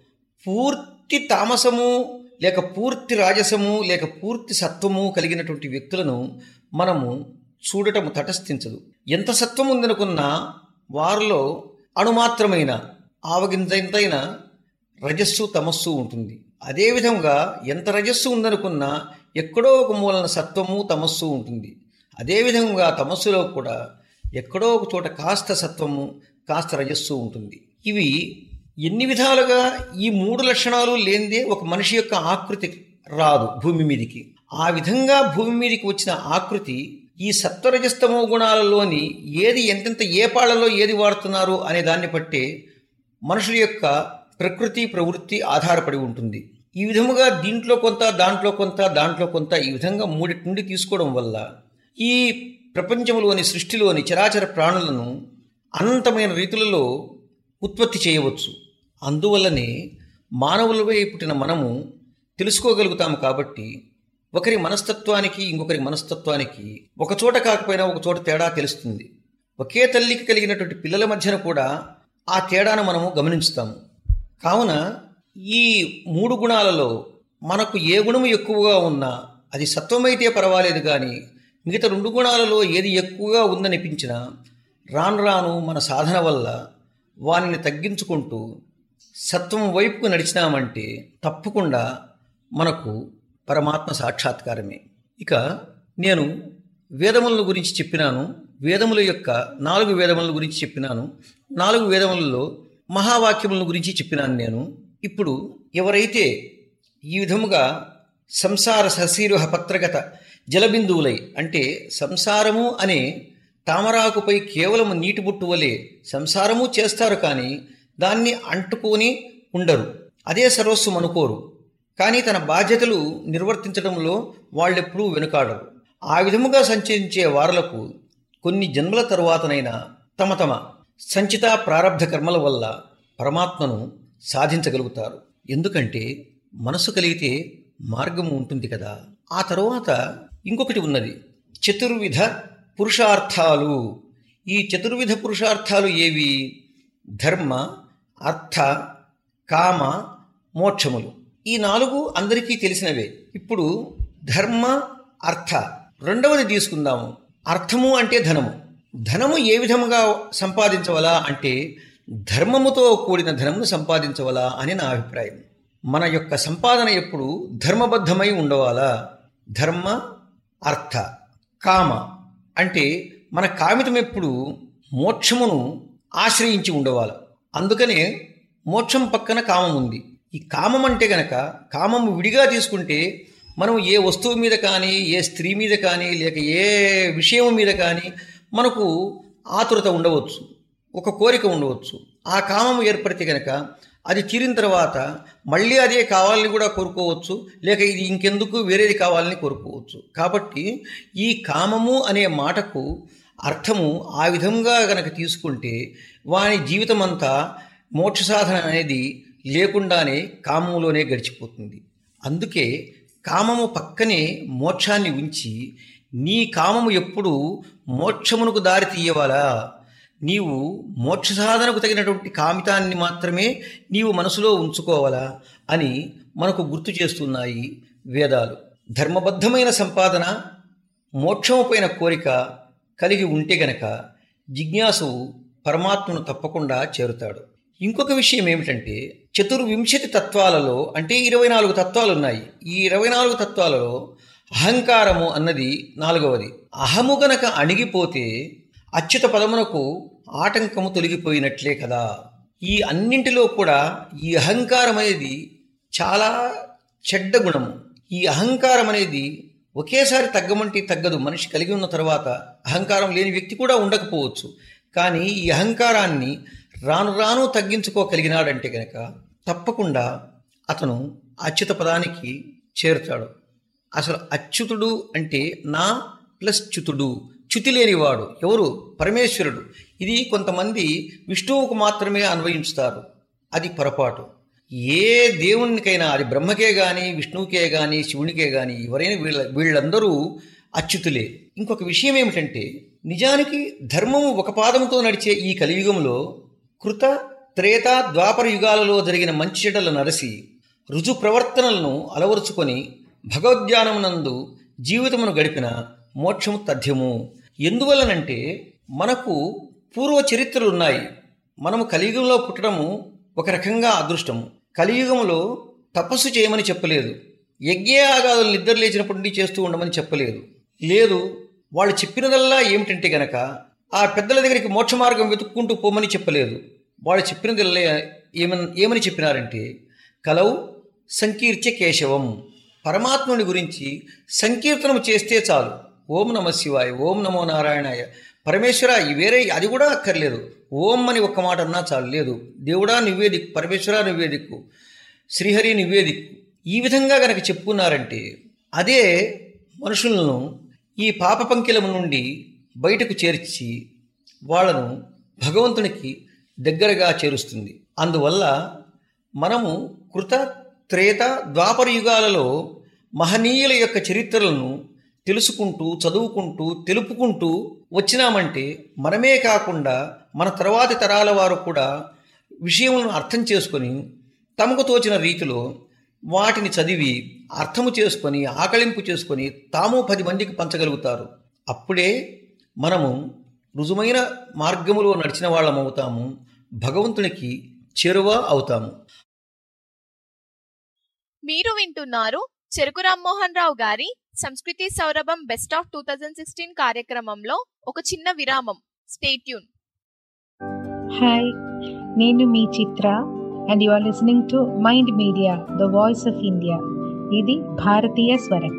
పూర్తి తామసము లేక పూర్తి రాజసము లేక పూర్తి సత్వము కలిగినటువంటి వ్యక్తులను మనము చూడటము తటస్థించదు ఎంత సత్వం ఉందనుకున్నా వారిలో అణుమాత్రమైన ఆవగింజంతైన రజస్సు తమస్సు ఉంటుంది అదేవిధంగా ఎంత రజస్సు ఉందనుకున్నా ఎక్కడో ఒక మూలన సత్వము తమస్సు ఉంటుంది అదేవిధంగా తమస్సులో కూడా ఎక్కడో ఒక చోట కాస్త సత్వము కాస్త రజస్సు ఉంటుంది ఇవి ఎన్ని విధాలుగా ఈ మూడు లక్షణాలు లేనిదే ఒక మనిషి యొక్క ఆకృతి రాదు భూమి మీదికి ఆ విధంగా భూమి మీదికి వచ్చిన ఆకృతి ఈ సత్వరజస్తమో గుణాలలోని ఏది ఎంతెంత ఏ పాళ్లలో ఏది వాడుతున్నారు అనే దాన్ని బట్టే మనుషుల యొక్క ప్రకృతి ప్రవృత్తి ఆధారపడి ఉంటుంది ఈ విధముగా దీంట్లో కొంత దాంట్లో కొంత దాంట్లో కొంత ఈ విధంగా మూడిటి నుండి తీసుకోవడం వల్ల ఈ ప్రపంచంలోని సృష్టిలోని చరాచర ప్రాణులను అనంతమైన రీతులలో ఉత్పత్తి చేయవచ్చు అందువల్లనే మానవులపై పుట్టిన మనము తెలుసుకోగలుగుతాము కాబట్టి ఒకరి మనస్తత్వానికి ఇంకొకరి మనస్తత్వానికి ఒక చోట కాకపోయినా ఒక చోట తేడా తెలుస్తుంది ఒకే తల్లికి కలిగినటువంటి పిల్లల మధ్యన కూడా ఆ తేడాను మనము గమనించుతాము కావున ఈ మూడు గుణాలలో మనకు ఏ గుణము ఎక్కువగా ఉన్నా అది సత్వమైతే పర్వాలేదు కానీ మిగతా రెండు గుణాలలో ఏది ఎక్కువగా ఉందనిపించినా రాను రాను మన సాధన వల్ల వానిని తగ్గించుకుంటూ సత్వం వైపుకు నడిచినామంటే తప్పకుండా మనకు పరమాత్మ సాక్షాత్కారమే ఇక నేను వేదముల గురించి చెప్పినాను వేదముల యొక్క నాలుగు వేదముల గురించి చెప్పినాను నాలుగు వేదములలో మహావాక్యముల గురించి చెప్పినాను నేను ఇప్పుడు ఎవరైతే ఈ విధముగా సంసార సశీరుహ పత్రగత జలబిందువులై అంటే సంసారము అనే తామరాకుపై కేవలం నీటి బుట్టు వలె సంసారము చేస్తారు కానీ దాన్ని అంటుకొని ఉండరు అదే సర్వస్వం అనుకోరు కానీ తన బాధ్యతలు నిర్వర్తించడంలో వాళ్ళెప్పుడూ వెనుకాడరు ఆ విధముగా సంచరించే వారలకు కొన్ని జన్మల తరువాతనైనా తమ తమ సంచిత ప్రారంధ కర్మల వల్ల పరమాత్మను సాధించగలుగుతారు ఎందుకంటే మనసు కలిగితే మార్గం ఉంటుంది కదా ఆ తరువాత ఇంకొకటి ఉన్నది చతుర్విధ పురుషార్థాలు ఈ చతుర్విధ పురుషార్థాలు ఏవి ధర్మ అర్థ కామ మోక్షములు ఈ నాలుగు అందరికీ తెలిసినవే ఇప్పుడు ధర్మ అర్థ రెండవది తీసుకుందాము అర్థము అంటే ధనము ధనము ఏ విధముగా సంపాదించవలా అంటే ధర్మముతో కూడిన ధనమును సంపాదించవలా అని నా అభిప్రాయం మన యొక్క సంపాదన ఎప్పుడు ధర్మబద్ధమై ఉండవాలా ధర్మ అర్థ కామ అంటే మన కామితం ఎప్పుడు మోక్షమును ఆశ్రయించి ఉండవాల అందుకనే మోక్షం పక్కన కామం ఉంది ఈ కామం అంటే గనక కామము విడిగా తీసుకుంటే మనం ఏ వస్తువు మీద కానీ ఏ స్త్రీ మీద కానీ లేక ఏ విషయం మీద కానీ మనకు ఆతురత ఉండవచ్చు ఒక కోరిక ఉండవచ్చు ఆ కామం ఏర్పడితే గనక అది తీరిన తర్వాత మళ్ళీ అదే కావాలని కూడా కోరుకోవచ్చు లేక ఇది ఇంకెందుకు వేరేది కావాలని కోరుకోవచ్చు కాబట్టి ఈ కామము అనే మాటకు అర్థము ఆ విధంగా గనక తీసుకుంటే వాని జీవితం అంతా మోక్ష సాధన అనేది లేకుండానే కామములోనే గడిచిపోతుంది అందుకే కామము పక్కనే మోక్షాన్ని ఉంచి నీ కామము ఎప్పుడు మోక్షమునకు దారి తీయవాలా నీవు మోక్ష సాధనకు తగినటువంటి కామితాన్ని మాత్రమే నీవు మనసులో ఉంచుకోవాలా అని మనకు గుర్తు చేస్తున్నాయి వేదాలు ధర్మబద్ధమైన సంపాదన మోక్షముపైన కోరిక కలిగి ఉంటే గనక జిజ్ఞాసు పరమాత్మను తప్పకుండా చేరుతాడు ఇంకొక విషయం ఏమిటంటే చతుర్వింశతి తత్వాలలో అంటే ఇరవై నాలుగు తత్వాలు ఉన్నాయి ఈ ఇరవై నాలుగు తత్వాలలో అహంకారము అన్నది నాలుగవది అహము గనక అణిగిపోతే అచ్యుత పదమునకు ఆటంకము తొలగిపోయినట్లే కదా ఈ అన్నింటిలో కూడా ఈ అహంకారం అనేది చాలా చెడ్డ గుణము ఈ అహంకారం అనేది ఒకేసారి తగ్గమంటే తగ్గదు మనిషి కలిగి ఉన్న తర్వాత అహంకారం లేని వ్యక్తి కూడా ఉండకపోవచ్చు కానీ ఈ అహంకారాన్ని రాను రాను తగ్గించుకోగలిగినాడంటే కనుక తప్పకుండా అతను అచ్యుత పదానికి చేరుతాడు అసలు అచ్యుతుడు అంటే నా ప్లస్ చ్యుతుడు చ్యుతి లేనివాడు ఎవరు పరమేశ్వరుడు ఇది కొంతమంది విష్ణువుకు మాత్రమే అన్వయించుతారు అది పొరపాటు ఏ దేవునికైనా అది బ్రహ్మకే కానీ విష్ణువుకే కానీ శివునికే కానీ ఎవరైనా వీళ్ళ వీళ్ళందరూ అచ్యుతులే ఇంకొక విషయం ఏమిటంటే నిజానికి ధర్మము ఒక పాదముతో నడిచే ఈ కలియుగంలో కృత త్రేత ద్వాపర యుగాలలో జరిగిన మంచి చెడ్డల నరసి రుజు ప్రవర్తనలను అలవరుచుకొని భగవద్ధ్యానమునందు జీవితమును గడిపిన మోక్షము తథ్యము ఎందువలనంటే మనకు పూర్వ చరిత్రలు ఉన్నాయి మనము కలియుగంలో పుట్టడము ఒక రకంగా అదృష్టము కలియుగంలో తపస్సు చేయమని చెప్పలేదు యజ్ఞయాగాదులు నిద్ర లేచినప్పటి నుండి చేస్తూ ఉండమని చెప్పలేదు లేదు వాళ్ళు చెప్పినదల్లా ఏమిటంటే గనక ఆ పెద్దల దగ్గరికి మోక్ష మార్గం వెతుక్కుంటూ పోమని చెప్పలేదు వాళ్ళు చెప్పినదల్లా ఏమని ఏమని చెప్పినారంటే కలవు సంకీర్త్య కేశవం పరమాత్ముని గురించి సంకీర్తనం చేస్తే చాలు ఓం నమ శివాయ ఓం నమో నారాయణాయ పరమేశ్వర ఈ వేరే అది కూడా అక్కర్లేదు ఓం అని ఒక్క మాట అన్నా చాలు లేదు దేవుడా నువ్వే దిక్కు పరమేశ్వర నువ్వే దిక్కు శ్రీహరి నువ్వే దిక్కు ఈ విధంగా గనక చెప్పుకున్నారంటే అదే మనుషులను ఈ పాప పంకిలము నుండి బయటకు చేర్చి వాళ్ళను భగవంతునికి దగ్గరగా చేరుస్తుంది అందువల్ల మనము కృత త్రేత ద్వాపర యుగాలలో మహనీయుల యొక్క చరిత్రలను తెలుసుకుంటూ చదువుకుంటూ తెలుపుకుంటూ వచ్చినామంటే మనమే కాకుండా మన తర్వాతి తరాల వారు కూడా విషయములను అర్థం చేసుకొని తమకు తోచిన రీతిలో వాటిని చదివి అర్థము చేసుకొని ఆకలింపు చేసుకొని తాము పది మందికి పంచగలుగుతారు అప్పుడే మనము రుజుమైన మార్గములో నడిచిన వాళ్ళం అవుతాము భగవంతునికి చేరువ అవుతాము మీరు వింటున్నారు చెరుకు రామ్మోహన్ రావు గారి సంస్కృతి సౌరభం best of two thousand sixteen కార్యక్రమంలో ఒక చిన్న విరామం స్టేట్యూన్ హాయ్ నేను మీ Chitra and you are listening to Mind Media the voice of India ఇది భారతీయ స్వరం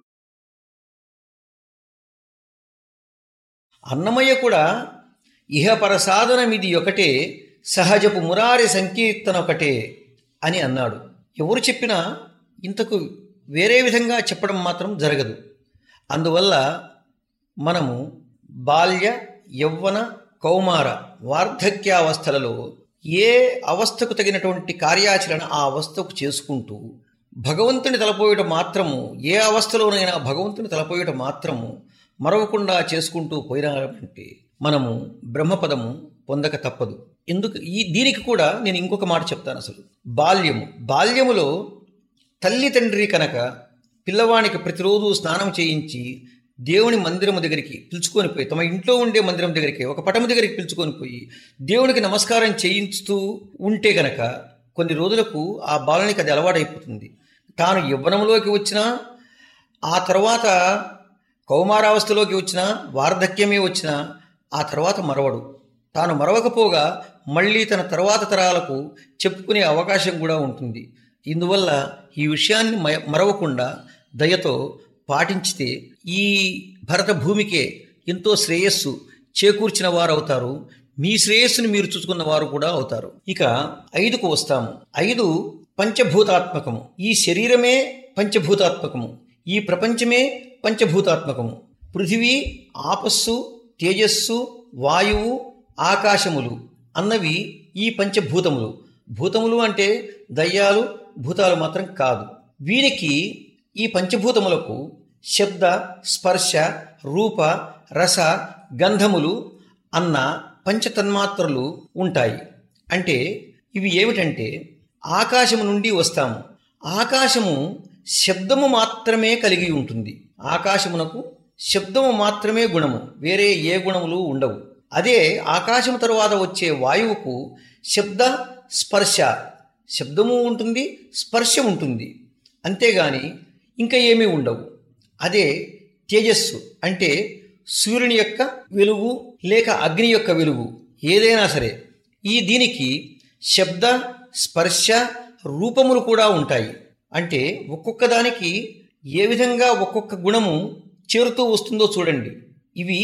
అన్నమయ్య కూడా ఇహపర సాధనమిది ఒకటే సహజపు మురారి సంకీర్తన ఒకటే అని అన్నాడు ఎవరు చెప్పినా ఇంతకు వేరే విధంగా చెప్పడం మాత్రం జరగదు అందువల్ల మనము బాల్య యవ్వన కౌమార వార్ధక్యావస్థలలో ఏ అవస్థకు తగినటువంటి కార్యాచరణ ఆ అవస్థకు చేసుకుంటూ భగవంతుని తలపోయటం మాత్రము ఏ అవస్థలోనైనా భగవంతుని తలపోయటం మాత్రము మరవకుండా చేసుకుంటూ పోయినామంటే మనము బ్రహ్మపదము పొందక తప్పదు ఎందుకు ఈ దీనికి కూడా నేను ఇంకొక మాట చెప్తాను అసలు బాల్యము బాల్యములో తల్లి తండ్రి కనుక పిల్లవానికి ప్రతిరోజు స్నానం చేయించి దేవుని మందిరము దగ్గరికి పిలుచుకొని పోయి తమ ఇంట్లో ఉండే మందిరం దగ్గరికి ఒక పటము దగ్గరికి పిలుచుకొని పోయి దేవునికి నమస్కారం చేయించుతూ ఉంటే గనక కొన్ని రోజులకు ఆ బాలునికి అది అలవాటైపోతుంది తాను యవ్వనంలోకి వచ్చినా ఆ తర్వాత కౌమారావస్థలోకి వచ్చినా వార్ధక్యమే వచ్చినా ఆ తర్వాత మరవడు తాను మరవకపోగా మళ్ళీ తన తర్వాత తరాలకు చెప్పుకునే అవకాశం కూడా ఉంటుంది ఇందువల్ల ఈ విషయాన్ని మ- మరవకుండా దయతో పాటించితే ఈ భరత భూమికే ఎంతో శ్రేయస్సు చేకూర్చిన వారు అవుతారు మీ శ్రేయస్సుని మీరు చూసుకున్న వారు కూడా అవుతారు ఇక ఐదుకు వస్తాము ఐదు పంచభూతాత్మకము ఈ శరీరమే పంచభూతాత్మకము ఈ ప్రపంచమే పంచభూతాత్మకము పృథివీ ఆపస్సు తేజస్సు వాయువు ఆకాశములు అన్నవి ఈ పంచభూతములు భూతములు అంటే దయ్యాలు భూతాలు మాత్రం కాదు వీరికి ఈ పంచభూతములకు శబ్ద స్పర్శ రూప రస గంధములు అన్న పంచతన్మాత్రలు ఉంటాయి అంటే ఇవి ఏమిటంటే ఆకాశము నుండి వస్తాము ఆకాశము శబ్దము మాత్రమే కలిగి ఉంటుంది ఆకాశమునకు శబ్దము మాత్రమే గుణము వేరే ఏ గుణములు ఉండవు అదే ఆకాశము తరువాత వచ్చే వాయువుకు శబ్ద స్పర్శ శబ్దము ఉంటుంది స్పర్శ ఉంటుంది అంతేగాని ఇంకా ఏమీ ఉండవు అదే తేజస్సు అంటే సూర్యుని యొక్క వెలుగు లేక అగ్ని యొక్క వెలుగు ఏదైనా సరే ఈ దీనికి శబ్ద స్పర్శ రూపములు కూడా ఉంటాయి అంటే ఒక్కొక్క దానికి ఏ విధంగా ఒక్కొక్క గుణము చేరుతూ వస్తుందో చూడండి ఇవి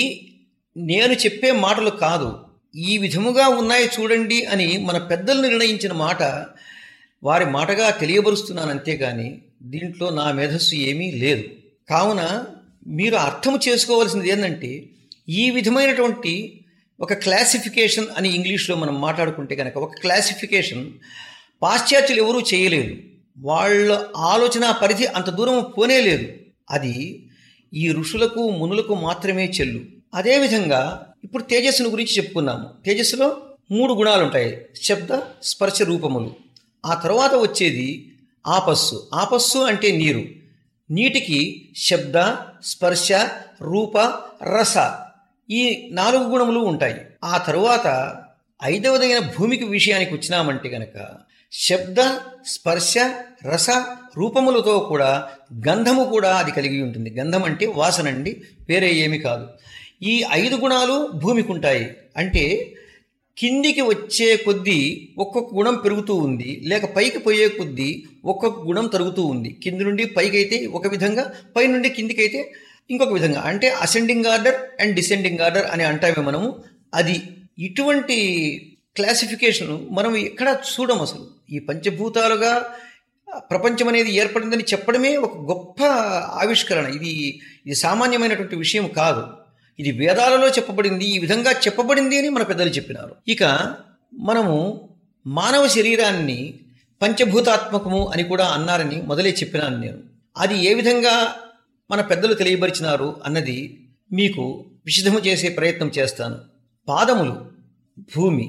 నేను చెప్పే మాటలు కాదు ఈ విధముగా ఉన్నాయి చూడండి అని మన పెద్దలు నిర్ణయించిన మాట వారి మాటగా తెలియబరుస్తున్నాను అంతేగాని దీంట్లో నా మేధస్సు ఏమీ లేదు కావున మీరు అర్థం చేసుకోవాల్సింది ఏంటంటే ఈ విధమైనటువంటి ఒక క్లాసిఫికేషన్ అని ఇంగ్లీష్లో మనం మాట్లాడుకుంటే కనుక ఒక క్లాసిఫికేషన్ పాశ్చాత్యులు ఎవరూ చేయలేదు వాళ్ళ ఆలోచన పరిధి అంత దూరం పోనే లేదు అది ఈ ఋషులకు మునులకు మాత్రమే చెల్లు అదేవిధంగా ఇప్పుడు తేజస్సును గురించి చెప్పుకున్నాము తేజస్సులో మూడు గుణాలు ఉంటాయి శబ్ద స్పర్శ రూపములు ఆ తర్వాత వచ్చేది ఆపస్సు ఆపస్సు అంటే నీరు నీటికి శబ్ద స్పర్శ రూప రస ఈ నాలుగు గుణములు ఉంటాయి ఆ తరువాత ఐదవదైన భూమికి విషయానికి వచ్చినామంటే గనక శబ్ద స్పర్శ రస రూపములతో కూడా గంధము కూడా అది కలిగి ఉంటుంది గంధం అంటే వాసన అండి వేరే ఏమి కాదు ఈ ఐదు గుణాలు భూమికి ఉంటాయి అంటే కిందికి వచ్చే కొద్దీ ఒక్కొక్క గుణం పెరుగుతూ ఉంది లేక పైకి పోయే కొద్దీ ఒక్కొక్క గుణం తరుగుతూ ఉంది కింది నుండి పైకి అయితే ఒక విధంగా పై నుండి కిందికి అయితే ఇంకొక విధంగా అంటే ascending order and descending order అని అంటామే మనము అది ఇటువంటి క్లాసిఫికేషన్ మనం ఎక్కడ చూడం అసలు ఈ పంచభూతాలుగా ప్రపంచం అనేది ఏర్పడిందని చెప్పడమే ఒక గొప్ప ఆవిష్కరణ ఇది ఇది సామాన్యమైనటువంటి విషయం కాదు ఇది వేదాలలో చెప్పబడింది ఈ విధంగా చెప్పబడింది అని మన పెద్దలు చెప్పినారు ఇక మనము మానవ శరీరాన్ని పంచభూతాత్మకము అని కూడా అన్నారని మొదలే చెప్పినాను నేను అది ఏ విధంగా మన పెద్దలు తెలియపరిచినారు అన్నది మీకు విశదము చేసే ప్రయత్నం చేస్తాను పాదములు భూమి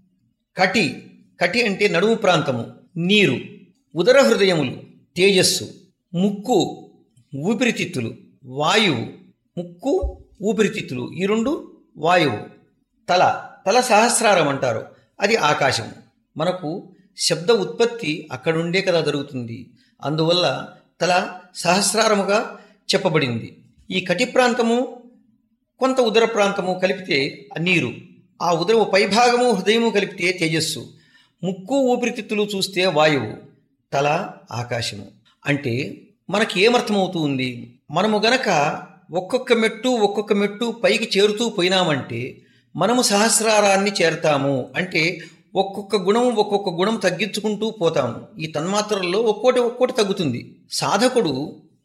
కటి కటి అంటే నడుము ప్రాంతము నీరు ఉదర హృదయములు తేజస్సు ముక్కు ఊపిరితిత్తులు వాయువు ముక్కు ఊపిరితిత్తులు ఈ రెండు వాయువు తల తల సహస్రారం అంటారు అది ఆకాశం మనకు శబ్ద ఉత్పత్తి అక్కడుండే కదా జరుగుతుంది అందువల్ల తల సహస్రారముగా చెప్పబడింది ఈ కటి ప్రాంతము కొంత ఉదర ప్రాంతము కలిపితే ఆ నీరు ఆ ఉదరము పైభాగము హృదయము కలిపితే తేజస్సు ముక్కు ఊపిరితిత్తులు చూస్తే వాయువు తల ఆకాశము అంటే మనకి ఏమర్థమవుతూ ఉంది మనము గనక ఒక్కొక్క మెట్టు ఒక్కొక్క మెట్టు పైకి చేరుతూ పోయినామంటే మనము సహస్రారాన్ని చేరతాము అంటే ఒక్కొక్క గుణం ఒక్కొక్క గుణం తగ్గించుకుంటూ పోతాము ఈ తన్మాత్రల్లో ఒక్కోటి ఒక్కోటి తగ్గుతుంది సాధకుడు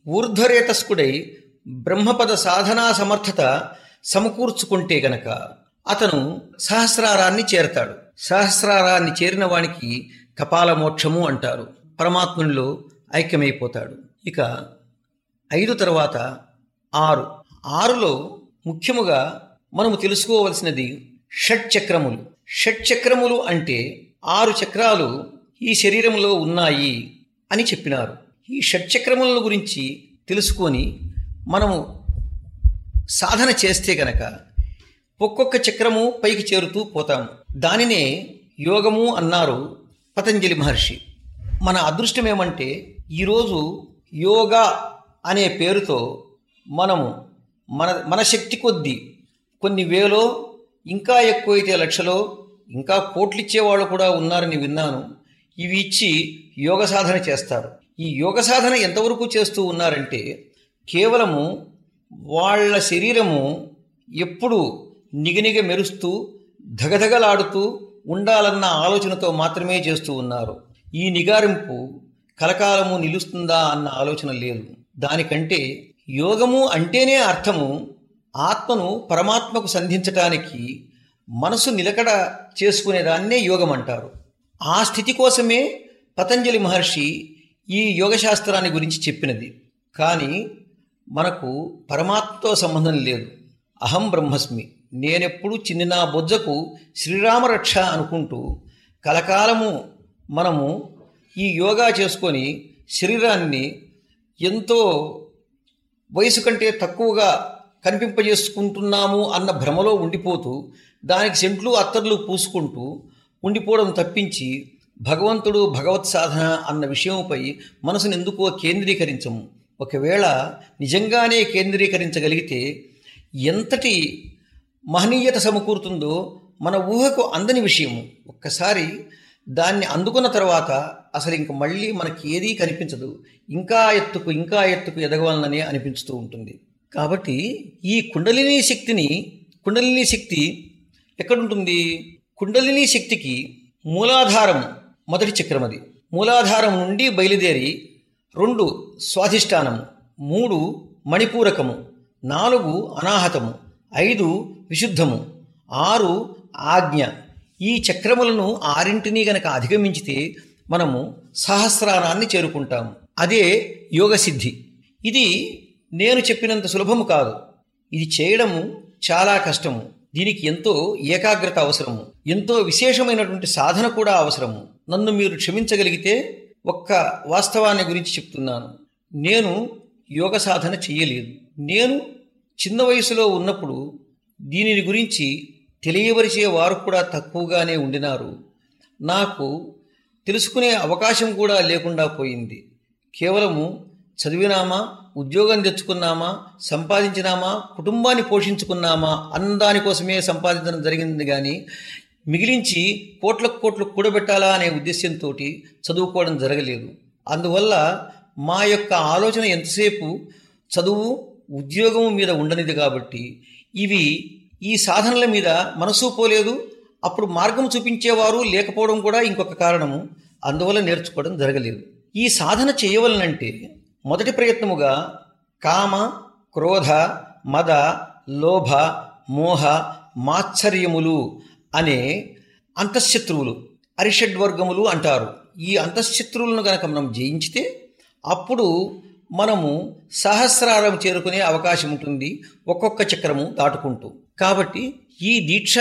ఊర్ధ్వరేతస్కుడై బ్రహ్మపద సాధనా సమర్థత సమకూర్చుకుంటే గనక అతను సహస్రారాన్ని చేరతాడు సహస్రారాన్ని చేరిన వానికి కపాల మోక్షము అంటారు పరమాత్మునిలో ఐక్యమైపోతాడు ఇక ఐదు తర్వాత ఆరు ఆరులో ముఖ్యముగా మనము తెలుసుకోవలసినది షట్ చక్రములు షట్ చక్రములు అంటే ఆరు చక్రాలు ఈ శరీరంలో ఉన్నాయి అని చెప్పినారు ఈ షట్ చక్రముల గురించి తెలుసుకొని మనము సాధన చేస్తే గనక ఒక్కొక్క చక్రము పైకి చేరుతూ పోతాము దానినే యోగము అన్నారు పతంజలి మహర్షి మన అదృష్టం ఏమంటే ఈరోజు యోగా అనే పేరుతో మనము మన మన శక్తి కొద్దీ కొన్ని వేలో ఇంకా ఎక్కువైతే లక్షలో ఇంకా కోట్లు ఇచ్చేవాళ్ళు కూడా ఉన్నారని విన్నాను ఇవి ఇచ్చి యోగ సాధన చేస్తారు ఈ యోగ సాధన ఎంతవరకు చేస్తూ ఉన్నారంటే కేవలము వాళ్ళ శరీరము ఎప్పుడు నిగనిగ మెరుస్తూ ధగధగలాడుతూ ఉండాలన్న ఆలోచనతో మాత్రమే చేస్తూ ఉన్నారు ఈ నిగారింపు కలకాలము నిలుస్తుందా అన్న ఆలోచన లేదు దానికంటే యోగము అంటేనే అర్థము ఆత్మను పరమాత్మకు సంధించటానికి మనసు నిలకడ చేసుకునేదాన్నే యోగం అంటారు ఆ స్థితి కోసమే పతంజలి మహర్షి ఈ యోగశాస్త్రాన్ని గురించి చెప్పినది కానీ మనకు పరమాత్మతో సంబంధం లేదు అహం బ్రహ్మస్మి నేనెప్పుడు చిన్న బొజ్జకు శ్రీరామరక్ష అనుకుంటూ కలకాలము మనము ఈ యోగా చేసుకొని శరీరాన్ని ఎంతో వయసు కంటే తక్కువగా కనిపింపజేసుకుంటున్నాము అన్న భ్రమలో ఉండిపోతూ దానికి సెంట్లు అత్తర్లు పూసుకుంటూ ఉండిపోవడం తప్పించి భగవంతుడు భగవత్ సాధన అన్న విషయంపై మనసును ఎందుకో కేంద్రీకరించము ఒకవేళ నిజంగానే కేంద్రీకరించగలిగితే ఎంతటి మహనీయత సమకూరుతుందో మన ఊహకు అందని విషయము ఒక్కసారి దాన్ని అందుకున్న తర్వాత అసలు ఇంక మళ్ళీ మనకి ఏదీ కనిపించదు ఇంకా ఎత్తుకు ఇంకా ఎత్తుకు ఎదగవాలనే అనిపించుతూ ఉంటుంది కాబట్టి ఈ కుండలిని శక్తిని కుండలిని శక్తి ఎక్కడుంటుంది కుండలిని శక్తికి మూలాధారం మొదటి చక్రం అది మూలాధారం నుండి బయలుదేరి రెండు స్వాధిష్టానము మూడు మణిపూరకము నాలుగు అనాహతము ఐదు విశుద్ధము ఆరు ఆజ్ఞ ఈ చక్రములను ఆరింటిని గనక అధిగమించితే మనము సహస్రారాన్ని చేరుకుంటాము అదే యోగసిద్ధి ఇది నేను చెప్పినంత సులభము కాదు ఇది చేయడము చాలా కష్టము దీనికి ఎంతో ఏకాగ్రత అవసరము ఎంతో విశేషమైనటువంటి సాధన కూడా అవసరము నన్ను మీరు క్షమించగలిగితే ఒక్క వాస్తవాన్ని గురించి చెప్తున్నాను నేను యోగ సాధన చెయ్యలేదు నేను చిన్న వయసులో ఉన్నప్పుడు దీనిని గురించి తెలియవరిచే వారు కూడా తక్కువగానే ఉండినారు నాకు తెలుసుకునే అవకాశం కూడా లేకుండా పోయింది కేవలము చదివినామా ఉద్యోగం తెచ్చుకున్నామా సంపాదించినామా కుటుంబాన్ని పోషించుకున్నామా అన్నదాని కోసమే సంపాదించడం జరిగింది కానీ మిగిలించి కోట్లకు కోట్లు కూడబెట్టాలా అనే ఉద్దేశంతో చదువుకోవడం జరగలేదు అందువల్ల మా యొక్క ఆలోచన ఎంతసేపు చదువు ఉద్యోగం మీద ఉండనిది కాబట్టి ఇవి ఈ సాధనల మీద మనసు పోలేదు అప్పుడు మార్గం చూపించేవారు లేకపోవడం కూడా ఇంకొక కారణము అందువల్ల నేర్చుకోవడం జరగలేదు ఈ సాధన చేయవలనంటే మొదటి ప్రయత్నముగా కామ క్రోధ మద లోభ మోహ మాత్సర్యములు అనే అంతఃశత్రువులు అరిషడ్వర్గములు అంటారు ఈ అంతఃశత్రువులను గనక మనం జయించితే అప్పుడు మనము సహస్రారం చేరుకునే అవకాశం ఉంటుంది ఒక్కొక్క చక్రము దాటుకుంటూ కాబట్టి ఈ దీక్ష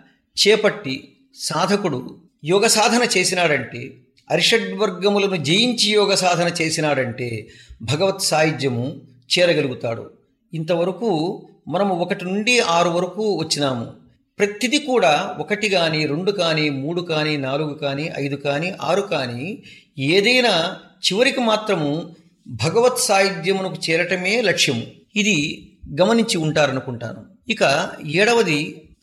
చేపట్టి సాధకుడు యోగ సాధన చేసినాడంటే అరిషడ్వర్గములను జయించి యోగ సాధన చేసినాడంటే భగవత్ సాయుధ్యము చేరగలుగుతాడు ఇంతవరకు మనము ఒకటి నుండి ఆరు వరకు వచ్చినాము ప్రతిదీ కూడా ఒకటి కానీ రెండు కానీ మూడు కానీ నాలుగు కానీ ఐదు కానీ ఆరు కానీ ఏదైనా చివరికి మాత్రము భగవత్ సాయుధ్యమునకు చేరటమే లక్ష్యము ఇది గమనించి ఉంటారనుకుంటాను ఇక ఏడవది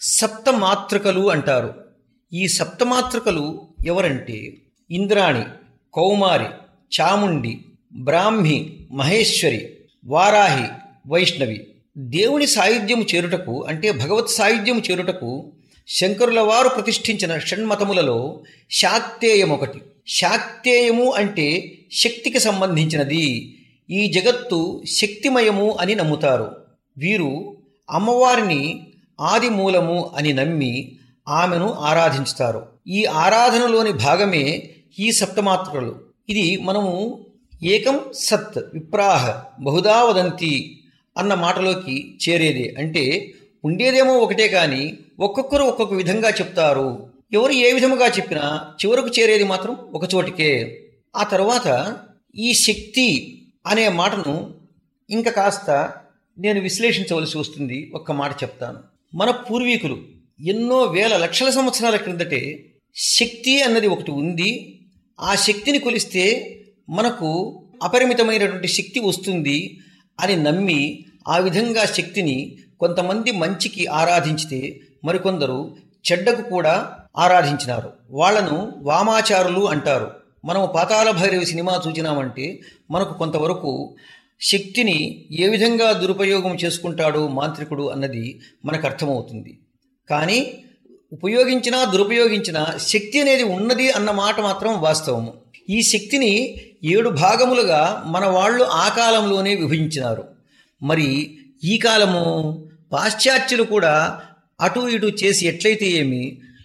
సప్తమాతృకలు అంటారు ఈ సప్తమాతృకలు ఎవరంటే ఇంద్రాణి కౌమారి చాముండి బ్రాహ్మి మహేశ్వరి వారాహి వైష్ణవి దేవుని సాయుధ్యము చేరుటకు అంటే భగవత్ సాయుధ్యము చేరుటకు శంకరుల వారు ప్రతిష్ఠించిన షణ్మతములలో శాక్తేయం ఒకటి శాక్తేయము అంటే శక్తికి సంబంధించినది ఈ జగత్తు శక్తిమయము అని నమ్ముతారు వీరు అమ్మవారిని ఆది మూలము అని నమ్మి ఆమెను ఆరాధించుతారు ఈ ఆరాధనలోని భాగమే ఈ సప్తమాత్రలు ఇది మనము ఏకం సత్ విప్రాహ బహుదా వదంతి అన్న మాటలోకి చేరేది అంటే ఉండేదేమో ఒకటే కానీ ఒక్కొక్కరు ఒక్కొక్క విధంగా చెప్తారు ఎవరు ఏ విధముగా చెప్పినా చివరకు చేరేది మాత్రం ఒక చోటికే ఆ తర్వాత ఈ శక్తి అనే మాటను ఇంకా కాస్త నేను విశ్లేషించవలసి వస్తుంది ఒక్క మాట చెప్తాను మన పూర్వీకులు ఎన్నో వేల లక్షల సంవత్సరాల క్రిందటే శక్తి అన్నది ఒకటి ఉంది ఆ శక్తిని కొలిస్తే మనకు అపరిమితమైనటువంటి శక్తి వస్తుంది అని నమ్మి ఆ విధంగా శక్తిని కొంతమంది మంచికి ఆరాధించితే మరికొందరు చెడ్డకు కూడా ఆరాధించినారు వాళ్లను వామాచారులు అంటారు మనం పాతాళ భైరవి సినిమా చూచినామంటే మనకు కొంతవరకు శక్తిని ఏ విధంగా దురుపయోగం చేసుకుంటాడు మాంత్రికుడు అన్నది మనకు అర్థమవుతుంది కానీ ఉపయోగించినా దురుపయోగించినా శక్తి అనేది ఉన్నది అన్న మాట మాత్రం వాస్తవము ఈ శక్తిని ఏడు భాగములుగా మన వాళ్ళు ఆ కాలంలోనే విభజించినారు మరి ఈ కాలము పాశ్చాత్యులు కూడా అటు ఇటు చేసి ఎట్లయితే ఏమి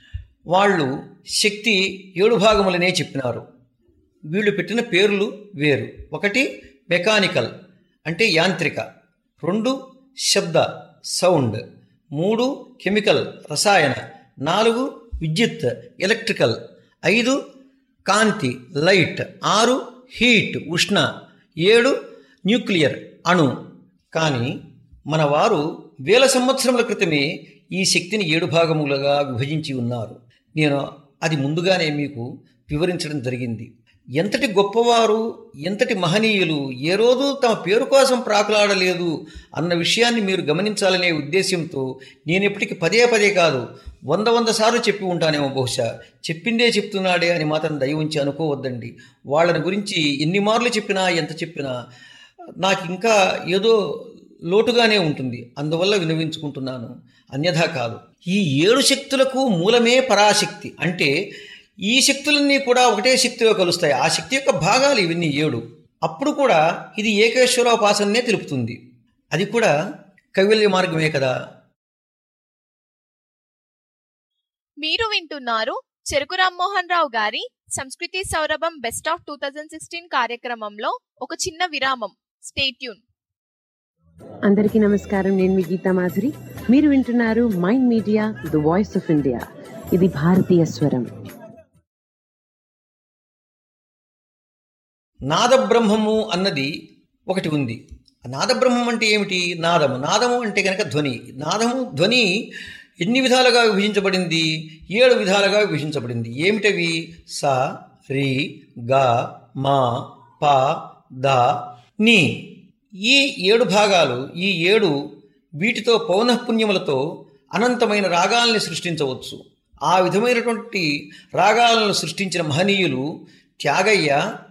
వాళ్ళు శక్తి ఏడు భాగములనే చెప్పినారు వీళ్ళు పెట్టిన పేర్లు వేరు ఒకటి మెకానికల్ అంటే యాంత్రిక రెండు శబ్ద సౌండ్ మూడు కెమికల్ రసాయన నాలుగు విద్యుత్ ఎలక్ట్రికల్ ఐదు కాంతి లైట్ ఆరు హీట్ ఉష్ణ ఏడు న్యూక్లియర్ అణు కానీ మన వారు వేల సంవత్సరముల క్రితమే ఈ శక్తిని ఏడు భాగములుగా విభజించి ఉన్నారు నేను అది ముందుగానే మీకు వివరించడం జరిగింది ఎంతటి గొప్పవారు ఎంతటి మహనీయులు ఏ రోజు తమ పేరు కోసం ప్రాకులాడలేదు అన్న విషయాన్ని మీరు గమనించాలనే ఉద్దేశంతో నేను ఎప్పటికీ పదే పదే కాదు వంద వంద సార్లు చెప్పి ఉంటానేమో బహుశా చెప్పిందే చెప్తున్నాడే అని మాత్రం దయ ఉంచి అనుకోవద్దండి వాళ్ళని గురించి ఎన్ని మార్లు చెప్పినా ఎంత చెప్పినా నాకు ఇంకా ఏదో లోటుగానే ఉంటుంది అందువల్ల వినవించుకుంటున్నాను అన్యథా కాదు ఈ ఏడు శక్తులకు మూలమే పరాశక్తి అంటే ఈ శక్తులన్నీ కూడా ఒకటే శక్తిలో కలుస్తాయి ఆ శక్తి యొక్క భాగాలు ఇవన్నీ ఏడు అప్పుడు కూడా ఇది ఏకేశ్వరోపాసననే తెలుపుతుంది అది కూడా కైవల్య మార్గమే కదా మీరు వింటున్నారు చెరుకు రామ్మోహన్ రావు గారి సంస్కృతి సౌరభం best of two thousand sixteen కార్యక్రమంలో ఒక చిన్న విరామం స్టేట్యూన్ అందరికీ నమస్కారం నేను మీ గీతా మాధురి మీరు వింటున్నారు Mind Media the voice of India ఇది భారతీయ స్వరం నాదబ్రహ్మము అన్నది ఒకటి ఉంది నాదబ్రహ్మం అంటే ఏమిటి నాదము నాదము అంటే కనుక ధ్వని నాదము ధ్వని ఎన్ని విధాలుగా విభజించబడింది ఏడు విధాలుగా విభజించబడింది ఏమిటవి స రి గ మా ప ద ని ఈ ఏడు భాగాలు ఈ ఏడు వీటితో పౌనఃపుణ్యములతో అనంతమైన రాగాల్ని సృష్టించవచ్చు ఆ విధమైనటువంటి రాగాలను సృష్టించిన మహనీయులు త్యాగయ్య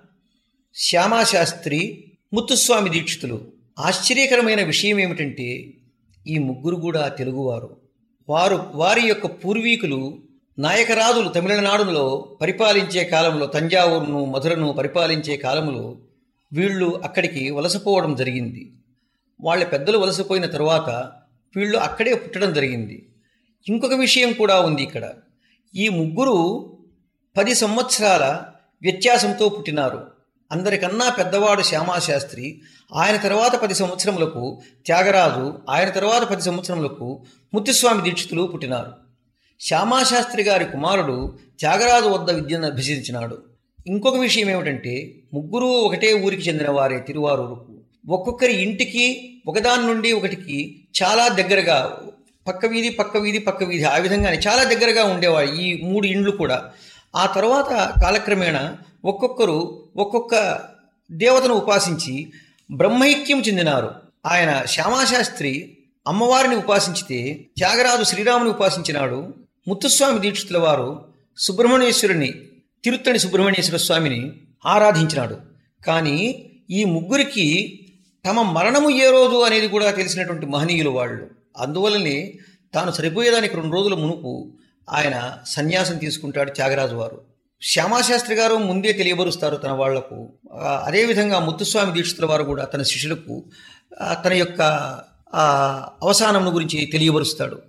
శ్యామాశాస్త్రి ముత్తుస్వామి దీక్షితులు ఆశ్చర్యకరమైన విషయం ఏమిటంటే ఈ ముగ్గురు కూడా తెలుగువారు వారు వారి యొక్క పూర్వీకులు నాయకరాజులు తమిళనాడులో పరిపాలించే కాలంలో తంజావూరును మధురను పరిపాలించే కాలంలో వీళ్ళు అక్కడికి వలసపోవడం జరిగింది వాళ్ళ పెద్దలు వలసపోయిన తరువాత వీళ్ళు అక్కడే పుట్టడం జరిగింది ఇంకొక విషయం కూడా ఉంది ఇక్కడ ఈ ముగ్గురు పది సంవత్సరాల వ్యత్యాసంతో పుట్టినారు అందరికన్నా పెద్దవాడు శ్యామాశాస్త్రి ఆయన తర్వాత పది సంవత్సరములకు త్యాగరాజు ఆయన తర్వాత పది సంవత్సరములకు ముత్తుస్వామి దీక్షితులు పుట్టినారు శ్యామాశాస్త్రి గారి కుమారుడు త్యాగరాజు వద్ద విద్యను అభ్యసించినాడు ఇంకొక విషయం ఏమిటంటే ముగ్గురు ఒకటే ఊరికి చెందిన వారే తిరువారూరుకు ఒక్కొక్కరి ఇంటికి ఒకదాని నుండి ఒకటికి చాలా దగ్గరగా పక్క వీధి పక్క వీధి పక్క వీధి ఆ విధంగానే చాలా దగ్గరగా ఉండేవారు ఈ మూడు ఇండ్లు కూడా ఆ తర్వాత కాలక్రమేణా ఒక్కొక్కరు ఒక్కొక్క దేవతను ఉపాసించి బ్రహ్మైక్యం చెందినారు ఆయన శ్యామాశాస్త్రి అమ్మవారిని ఉపాసించితే త్యాగరాజు శ్రీరాముని ఉపాసించినాడు ముత్తుస్వామి దీక్షితుల వారు సుబ్రహ్మణ్యేశ్వరుని తిరుత్తణి సుబ్రహ్మణ్యేశ్వర స్వామిని ఆరాధించినాడు కానీ ఈ ముగ్గురికి తమ మరణము ఏ రోజు అనేది కూడా తెలిసినటువంటి మహనీయులు వాళ్ళు అందువల్లనే తాను సరిపోయేదానికి రెండు రోజుల మునుపు ఆయన సన్యాసం తీసుకుంటాడు త్యాగరాజు వారు శ్యామాశాస్త్రి గారు ముందే తెలియబరుస్తారు తన వాళ్లకు ఆ, అదేవిధంగా ముత్తుస్వామి దీక్షితుల వారు కూడా తన శిష్యులకు ఆ, తన యొక్క ఆ, అవసానం గురించి తెలియబరుస్తాడు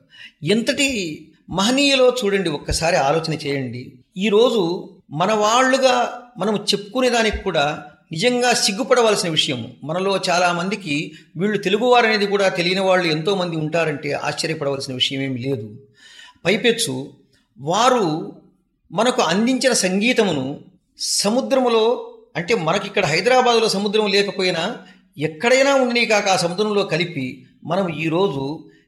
ఎంతటి మహనీయులో చూడండి ఒక్కసారి ఆలోచన చేయండి ఈరోజు మన వాళ్ళుగా మనం చెప్పుకునే దానికి కూడా నిజంగా సిగ్గుపడవలసిన విషయం మనలో చాలామందికి వీళ్ళు తెలుగువారు అనేది కూడా తెలియని వాళ్ళు ఎంతోమంది ఉంటారంటే ఆశ్చర్యపడవలసిన విషయం ఏమీ లేదు పైపెచ్చు వారు మనకు అందించిన సంగీతమును సముద్రములో అంటే మనకి ఇక్కడ హైదరాబాదులో సముద్రం లేకపోయినా ఎక్కడైనా ఉండని కాక ఆ సముద్రంలో కలిపి మనం ఈరోజు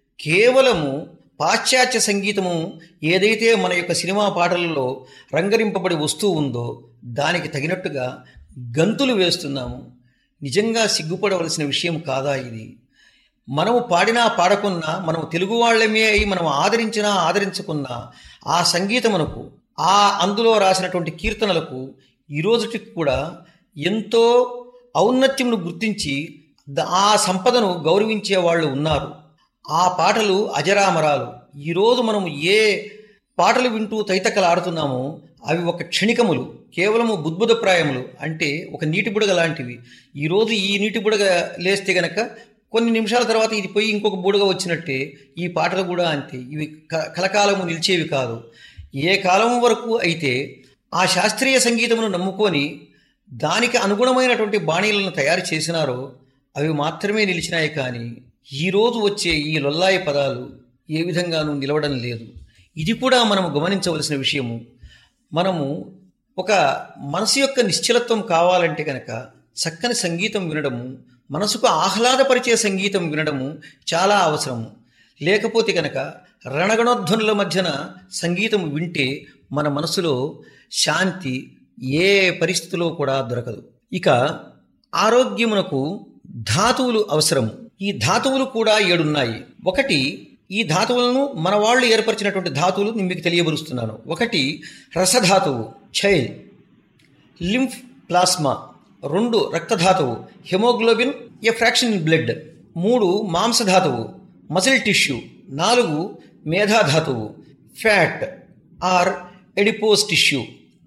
కేవలము పాశ్చాత్య సంగీతము ఏదైతే మన యొక్క సినిమా పాటలలో రంగరింపబడి వస్తూ ఉందో దానికి తగినట్టుగా గంతులు వేస్తున్నాము నిజంగా సిగ్గుపడవలసిన విషయం కాదా ఇది మనము పాడినా పాడకున్నా మనం తెలుగు వాళ్ళమే అయి మనం ఆదరించినా ఆదరించుకున్నా ఆ సంగీతమునకు ఆ అందులో రాసినటువంటి కీర్తనలకు ఈ రోజుటికి కూడా ఎంతో ఔన్నత్యమును గుర్తించి ద- ఆ సంపదను గౌరవించే వాళ్ళు ఉన్నారు ఆ పాటలు అజరామరాలు ఈరోజు మనము ఏ పాటలు వింటూ తైతక్కలాడుతున్నామో అవి ఒక క్షణికములు కేవలము బుద్భుతప్రాయములు అంటే ఒక నీటి బుడగ లాంటివి ఈరోజు ఈ నీటి బుడగ లేస్తే గనక కొన్ని నిమిషాల తర్వాత ఇది పోయి ఇంకొక బుడగ వచ్చినట్టే ఈ పాటలు కూడా అంతే ఇవి క- కలకాలము నిలిచేవి కాదు ఏ కాలం వరకు అయితే ఆ శాస్త్రీయ సంగీతమును నమ్ముకొని దానికి అనుగుణమైనటువంటి బాణీలను తయారు చేసినారో అవి మాత్రమే నిలిచినాయి కానీ ఈరోజు వచ్చే ఈ లొల్లాయి పదాలు ఏ విధంగానూ నిలవడం లేదు ఇది కూడా మనము గమనించవలసిన విషయము మనము ఒక మనసు యొక్క నిశ్చలత్వం కావాలంటే కనుక చక్కని సంగీతం వినడము మనసుకు ఆహ్లాదపరిచే సంగీతం వినడము చాలా అవసరము లేకపోతే కనుక రణగణోధ్వనుల మధ్యన సంగీతం వింటే మన మనసులో శాంతి ఏ పరిస్థితిలో కూడా దొరకదు ఇక ఆరోగ్యమునకు ధాతువులు అవసరం ఈ ధాతువులు కూడా ఏడున్నాయి ఒకటి ఈ ధాతువులను మన వాళ్ళు ఏర్పరిచినటువంటి ధాతువులు నేను మీకు తెలియబరుస్తున్నాను ఒకటి రసధాతువు చైల్ లింఫ్ ప్లాస్మా రెండు రక్తధాతువు haemoglobin a fraction in blood మూడు మాంసధాతువు మజిల్ టిష్యూ నాలుగు మేధాధాతువు ఫ్యాట్ ఆర్ ఎడిపోస్ టిష్యూ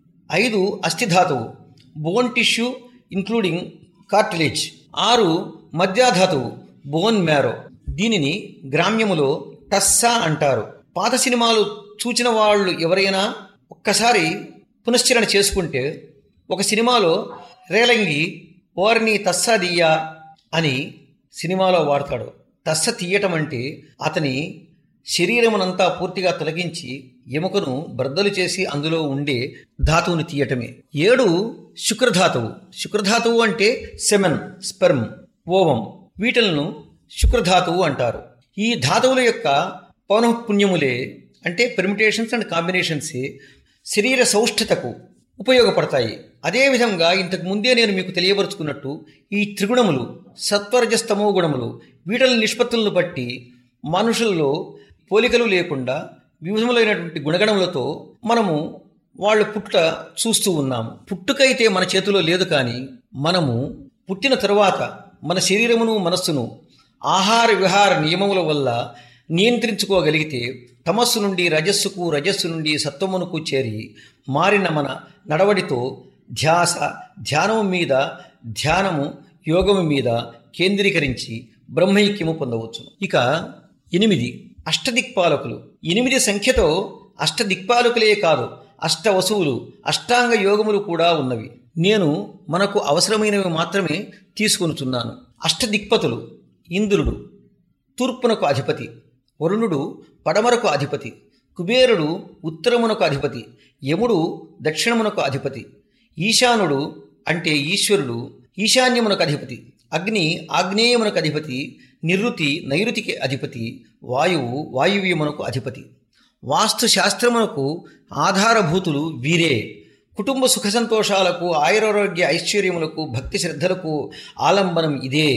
ఐదు అస్థిధాతువు బోన్ టిష్యూ ఇంక్లూడింగ్ కార్టిలేజ్ ఆరు మధ్యాధాతువు బోన్ మ్యారో దీనిని గ్రామ్యములో టస్సా అంటారు పాత సినిమాలు చూచిన వాళ్ళు ఎవరైనా ఒక్కసారి పునశ్చరణ చేసుకుంటే ఒక సినిమాలో రేలంగి ఓర్ని తస్సా దియ్యా అని సినిమాలో వాడతాడు తస్స తీయటం అంటే అతని శరీరమునంతా పూర్తిగా తొలగించి ఎముకను బ్రద్దలు చేసి అందులో ఉండే ధాతువుని తీయటమే ఏడు శుక్రధాతువు శుక్రధాతువు అంటే సెమెన్ స్పెర్మ్ ఓవం వీటిలను శుక్రధాతువు అంటారు ఈ ధాతువుల యొక్క పౌనఃపుణ్యములే అంటే పెర్మిటేషన్స్ అండ్ కాంబినేషన్సే శరీర సౌష్ఠతకు ఉపయోగపడతాయి అదేవిధంగా ఇంతకు ముందే నేను మీకు తెలియపరుచుకున్నట్టు ఈ త్రిగుణములు సత్వరజస్తమో గుణములు వీటల నిష్పత్తులను బట్టి మనుషుల్లో పోలికలు లేకుండా వివిధములైనటువంటి గుణగణములతో మనము వాళ్ళు పుట్టుట చూస్తూ ఉన్నాము పుట్టుకైతే మన చేతిలో లేదు కానీ మనము పుట్టిన తరువాత మన శరీరమును మనస్సును ఆహార విహార నియమముల వల్ల నియంత్రించుకోగలిగితే తమస్సు నుండి రజస్సుకు రజస్సు నుండి సత్వమునకు చేరి మారిన మన నడవడితో ధ్యాస ధ్యానము మీద ధ్యానము యోగము మీద కేంద్రీకరించి బ్రహ్మైక్యము పొందవచ్చు ఇక ఎనిమిది అష్టదిక్పాలకులు ఎనిమిది సంఖ్యతో అష్టదిక్పాలకులే కాదు అష్ట వసువులు అష్టాంగ యోగములు కూడా ఉన్నవి నేను మనకు అవసరమైనవి మాత్రమే తీసుకొనుచున్నాను అష్టదిక్పతులు ఇంద్రుడు తూర్పునకు అధిపతి వరుణుడు పడమరకు అధిపతి కుబేరుడు ఉత్తరమునకు అధిపతి యముడు దక్షిణమునకు అధిపతి ఈశానుడు అంటే ఈశ్వరుడు ఈశాన్యమునకు అధిపతి అగ్ని ఆగ్నేయమునకు అధిపతి నిరుతి నైరుతికి అధిపతి వాయువు వాయువ్యమునకు అధిపతి వాస్తు శాస్త్రమునకు ఆధారభూతులు వీరే కుటుంబ సుఖ సంతోషాలకు ఆయురారోగ్య ఐశ్వర్యములకు భక్తి శ్రద్ధలకు ఆలంబనం ఇదే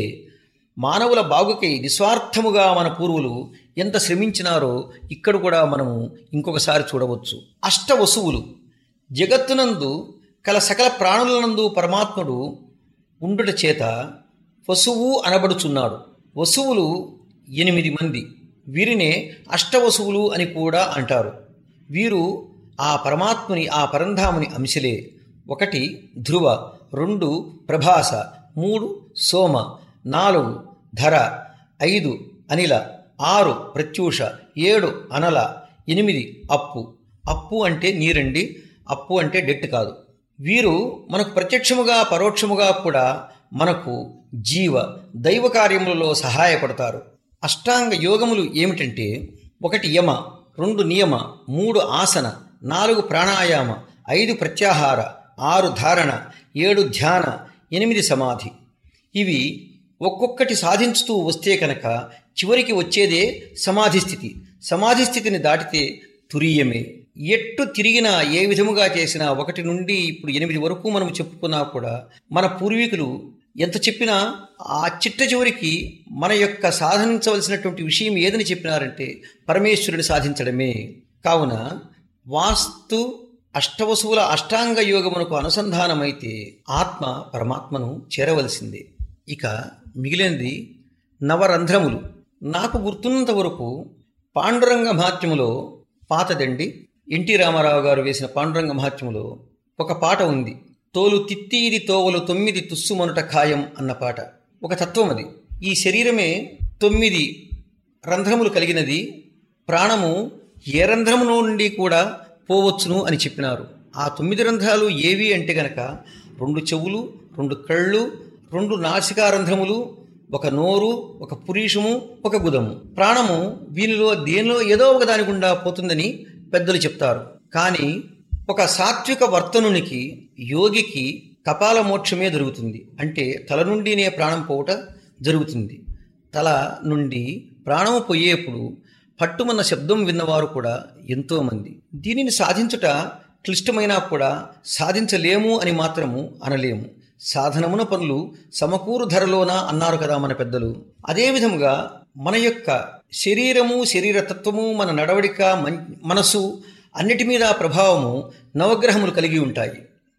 మానవుల బాగుకై నిస్వార్థముగా మన పూర్వులు ఎంత శ్రమించినారో ఇక్కడ కూడా మనము ఇంకొకసారి చూడవచ్చు అష్ట వసువులు జగత్తునందు కల సకల ప్రాణులనందు పరమాత్ముడు ఉండుట చేత వసువు అనబడుచున్నాడు వసువులు ఎనిమిది మంది వీరినే అష్టవసువులు అని కూడా అంటారు వీరు ఆ పరమాత్ముని ఆ పరంధాముని అంశలే ఒకటి ధ్రువ రెండు ప్రభాస మూడు సోమ నాలుగు ధర ఐదు అనిల ఆరు ప్రత్యూష ఏడు అనల ఎనిమిది అప్పు అప్పు అంటే నీరండి అప్పు అంటే డెట్ కాదు వీరు మనకు ప్రత్యక్షముగా పరోక్షముగా కూడా మనకు జీవ దైవ కార్యములలో సహాయపడతారు అష్టాంగ యోగములు ఏమిటంటే ఒకటి యమ రెండు నియమ మూడు ఆసన నాలుగు ప్రాణాయామ ఐదు ప్రత్యాహార ఆరు ధారణ ఏడు ధ్యాన ఎనిమిది సమాధి ఇవి ఒక్కొక్కటి సాధించుతూ వస్తే కనుక చివరికి వచ్చేదే సమాధి స్థితి సమాధి స్థితిని దాటితే తురీయమే ఎట్టు తిరిగినా ఏ విధముగా చేసినా ఒకటి నుండి ఇప్పుడు ఎనిమిది వరకు మనం చెప్పుకున్నా కూడా మన పూర్వీకులు ఎంత చెప్పినా ఆ చిట్ట చివరికి మన యొక్క సాధించవలసినటువంటి విషయం ఏదని చెప్పినారంటే పరమేశ్వరుని సాధించడమే కావున వాస్తు అష్టవసువుల అష్టాంగ యోగమునకు అనుసంధానమైతే ఆత్మ పరమాత్మను చేరవలసిందే ఇక మిగిలినది నవరంధ్రములు నాకు గుర్తున్నంత వరకు పాండురంగ మహాత్మ్యములో పాతదండి ఎన్టీ రామారావు గారు వేసిన పాండురంగ మహాత్మ్యములో ఒక పాట ఉంది తోలు తిత్తీది తోవలు తొమ్మిది తుస్సుమనుట ఖాయం అన్న పాట ఒక తత్వం అది ఈ శరీరమే తొమ్మిది రంధ్రములు కలిగినది ప్రాణము ఏ రంధ్రము నుండి కూడా పోవచ్చును అని చెప్పినారు ఆ తొమ్మిది రంధ్రాలు ఏవి అంటే గనక రెండు చెవులు రెండు కళ్ళు రెండు నాసికారంధ్రములు ఒక నోరు ఒక పురీషము ఒక గుదము ప్రాణము వీనిలో దేనిలో ఏదో ఒక దాని గుండా పోతుందని పెద్దలు చెప్తారు కానీ ఒక సాత్విక వర్తనునికి యోగికి కపాల మోక్షమే జరుగుతుంది అంటే తల నుండినే ప్రాణం పోవుట జరుగుతుంది తల నుండి ప్రాణము పోయేప్పుడు పట్టుమన్న శబ్దం విన్నవారు కూడా ఎంతోమంది దీనిని సాధించుట క్లిష్టమైనా కూడా సాధించలేము అని మాత్రము అనలేము సాధనమున పనులు సమకూరు ధరలోన అన్నారు కదా మన పెద్దలు అదేవిధముగా మన యొక్క శరీరము శరీరతత్వము మన నడవడిక మన్ మనసు అన్నిటి మీద ప్రభావము నవగ్రహములు కలిగి ఉంటాయి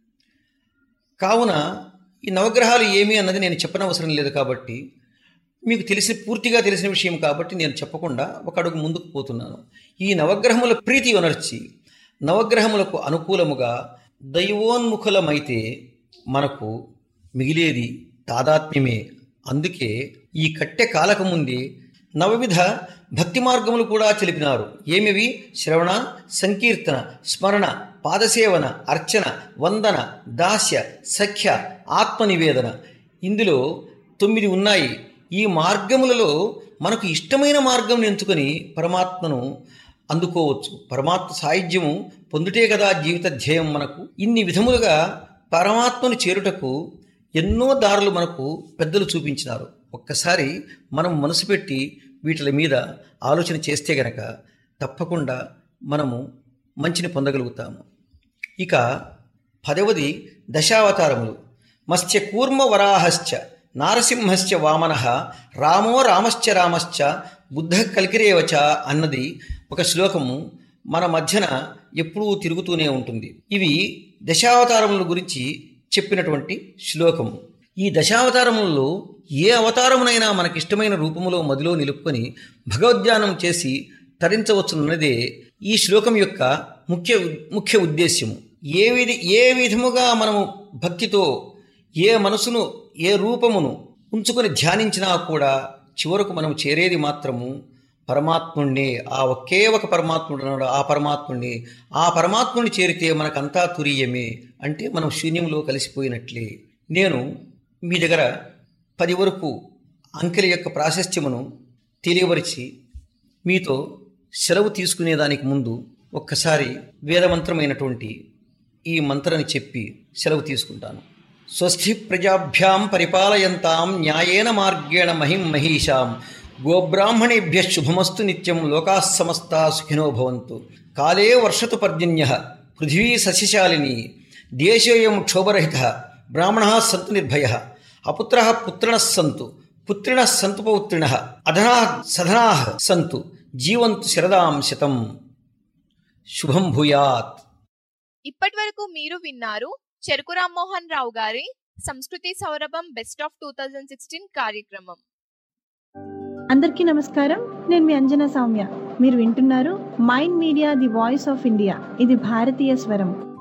కావున ఈ నవగ్రహాలు ఏమి అన్నది నేను చెప్పనవసరం లేదు కాబట్టి మీకు తెలిసి పూర్తిగా తెలిసిన విషయం కాబట్టి నేను చెప్పకుండా ఒక అడుగు ముందుకు పోతున్నాను ఈ నవగ్రహముల ప్రీతి ఉనర్చి నవగ్రహములకు అనుకూలముగా దైవోన్ముఖులమైతే మనకు మిగిలేది తాదాత్మ్యమే అందుకే ఈ కట్టె కాలకముందే నవవిధ భక్తి మార్గములు కూడా తెలిపినారు ఏమివి శ్రవణ సంకీర్తన స్మరణ పాదసేవన అర్చన వందన దాస్య సఖ్య ఆత్మనివేదన ఇందులో తొమ్మిది ఉన్నాయి ఈ మార్గములలో మనకు ఇష్టమైన మార్గం ఎంచుకొని పరమాత్మను అందుకోవచ్చు పరమాత్మ సాయుధ్యము పొందుటే కదా జీవిత ధ్యేయం మనకు ఇన్ని విధములుగా పరమాత్మను చేరుటకు ఎన్నో దారులు మనకు పెద్దలు చూపించినారు ఒక్కసారి మనం మనసు పెట్టి వీటి మీద ఆలోచన చేస్తే గనక తప్పకుండా మనము మంచిని పొందగలుగుతాము ఇక పదవది దశావతారములు మత్స్య కూర్మ వరాహశ్చ నారసింహశ్చ వామన రామో రామశ్చ రామశ్చ బుద్ధ కలికిరేవచ అన్నది ఒక శ్లోకము మన మధ్యన ఎప్పుడూ తిరుగుతూనే ఉంటుంది ఇవి దశావతారముల గురించి చెప్పినటువంటి శ్లోకము ఈ దశావతారములలో ఏ అవతారమునైనా మనకిష్టమైన రూపములో మదిలో నిలుపుకొని భగవద్ధ్యానం చేసి తరించవచ్చున్నదే ఈ శ్లోకం యొక్క ముఖ్య ముఖ్య ఉద్దేశ్యము ఏ విధి ఏ విధముగా మనము భక్తితో ఏ మనసును ఏ రూపమును ఉంచుకొని ధ్యానించినా కూడా చివరకు మనం చేరేది మాత్రము పరమాత్ముణ్ణి ఆ ఒకే ఒక పరమాత్ముడు ఉన్నాడు ఆ పరమాత్ముణ్ణి ఆ పరమాత్ముని చేరితే మనకంతా తురీయమే అంటే మనం శూన్యంలో కలిసిపోయినట్లే నేను మీ దగ్గర పది వరకు అంకెల యొక్క ప్రాశస్త్యమును తెలియపరిచి మీతో సెలవు తీసుకునేదానికి ముందు ఒక్కసారి వేదమంత్రమైనటువంటి ఈ మంత్రాన్ని చెప్పి సెలవు తీసుకుంటాను స్వస్తి ప్రజాభ్యాం పరిపాలయంతాం న్యాయేన మార్గేణ మహిం మహిషాం గోబ్రాహ్మణేభ్య శుభమస్తు నిత్యం లోకా సమస్తా సుఖినో భవంతు కాలే వర్షతు పర్జన్య పృథివీ సస్యశాలిని దేశోయం క్షోభరహిత బ్రాహ్మణ సంతు నిర్భయ అపుత్ర పుత్రిణ సంతు పుత్రిణ సంతు పౌత్రిణ అధనా సధనా సంతు జీవంతు శరదాం శతం శుభం భూయాత్ ఇప్పటి వరకు మీరు విన్నారు చెరుకు రామ్మోహన్ రావు గారి సంస్కృతి సౌరభం best of two thousand sixteen కార్యక్రమం అందరికీ నమస్కారం నేను మీ అంజనా సౌమ్య మీరు వింటున్నారు Mind Media the voice of India ఇది భారతీయ స్వరం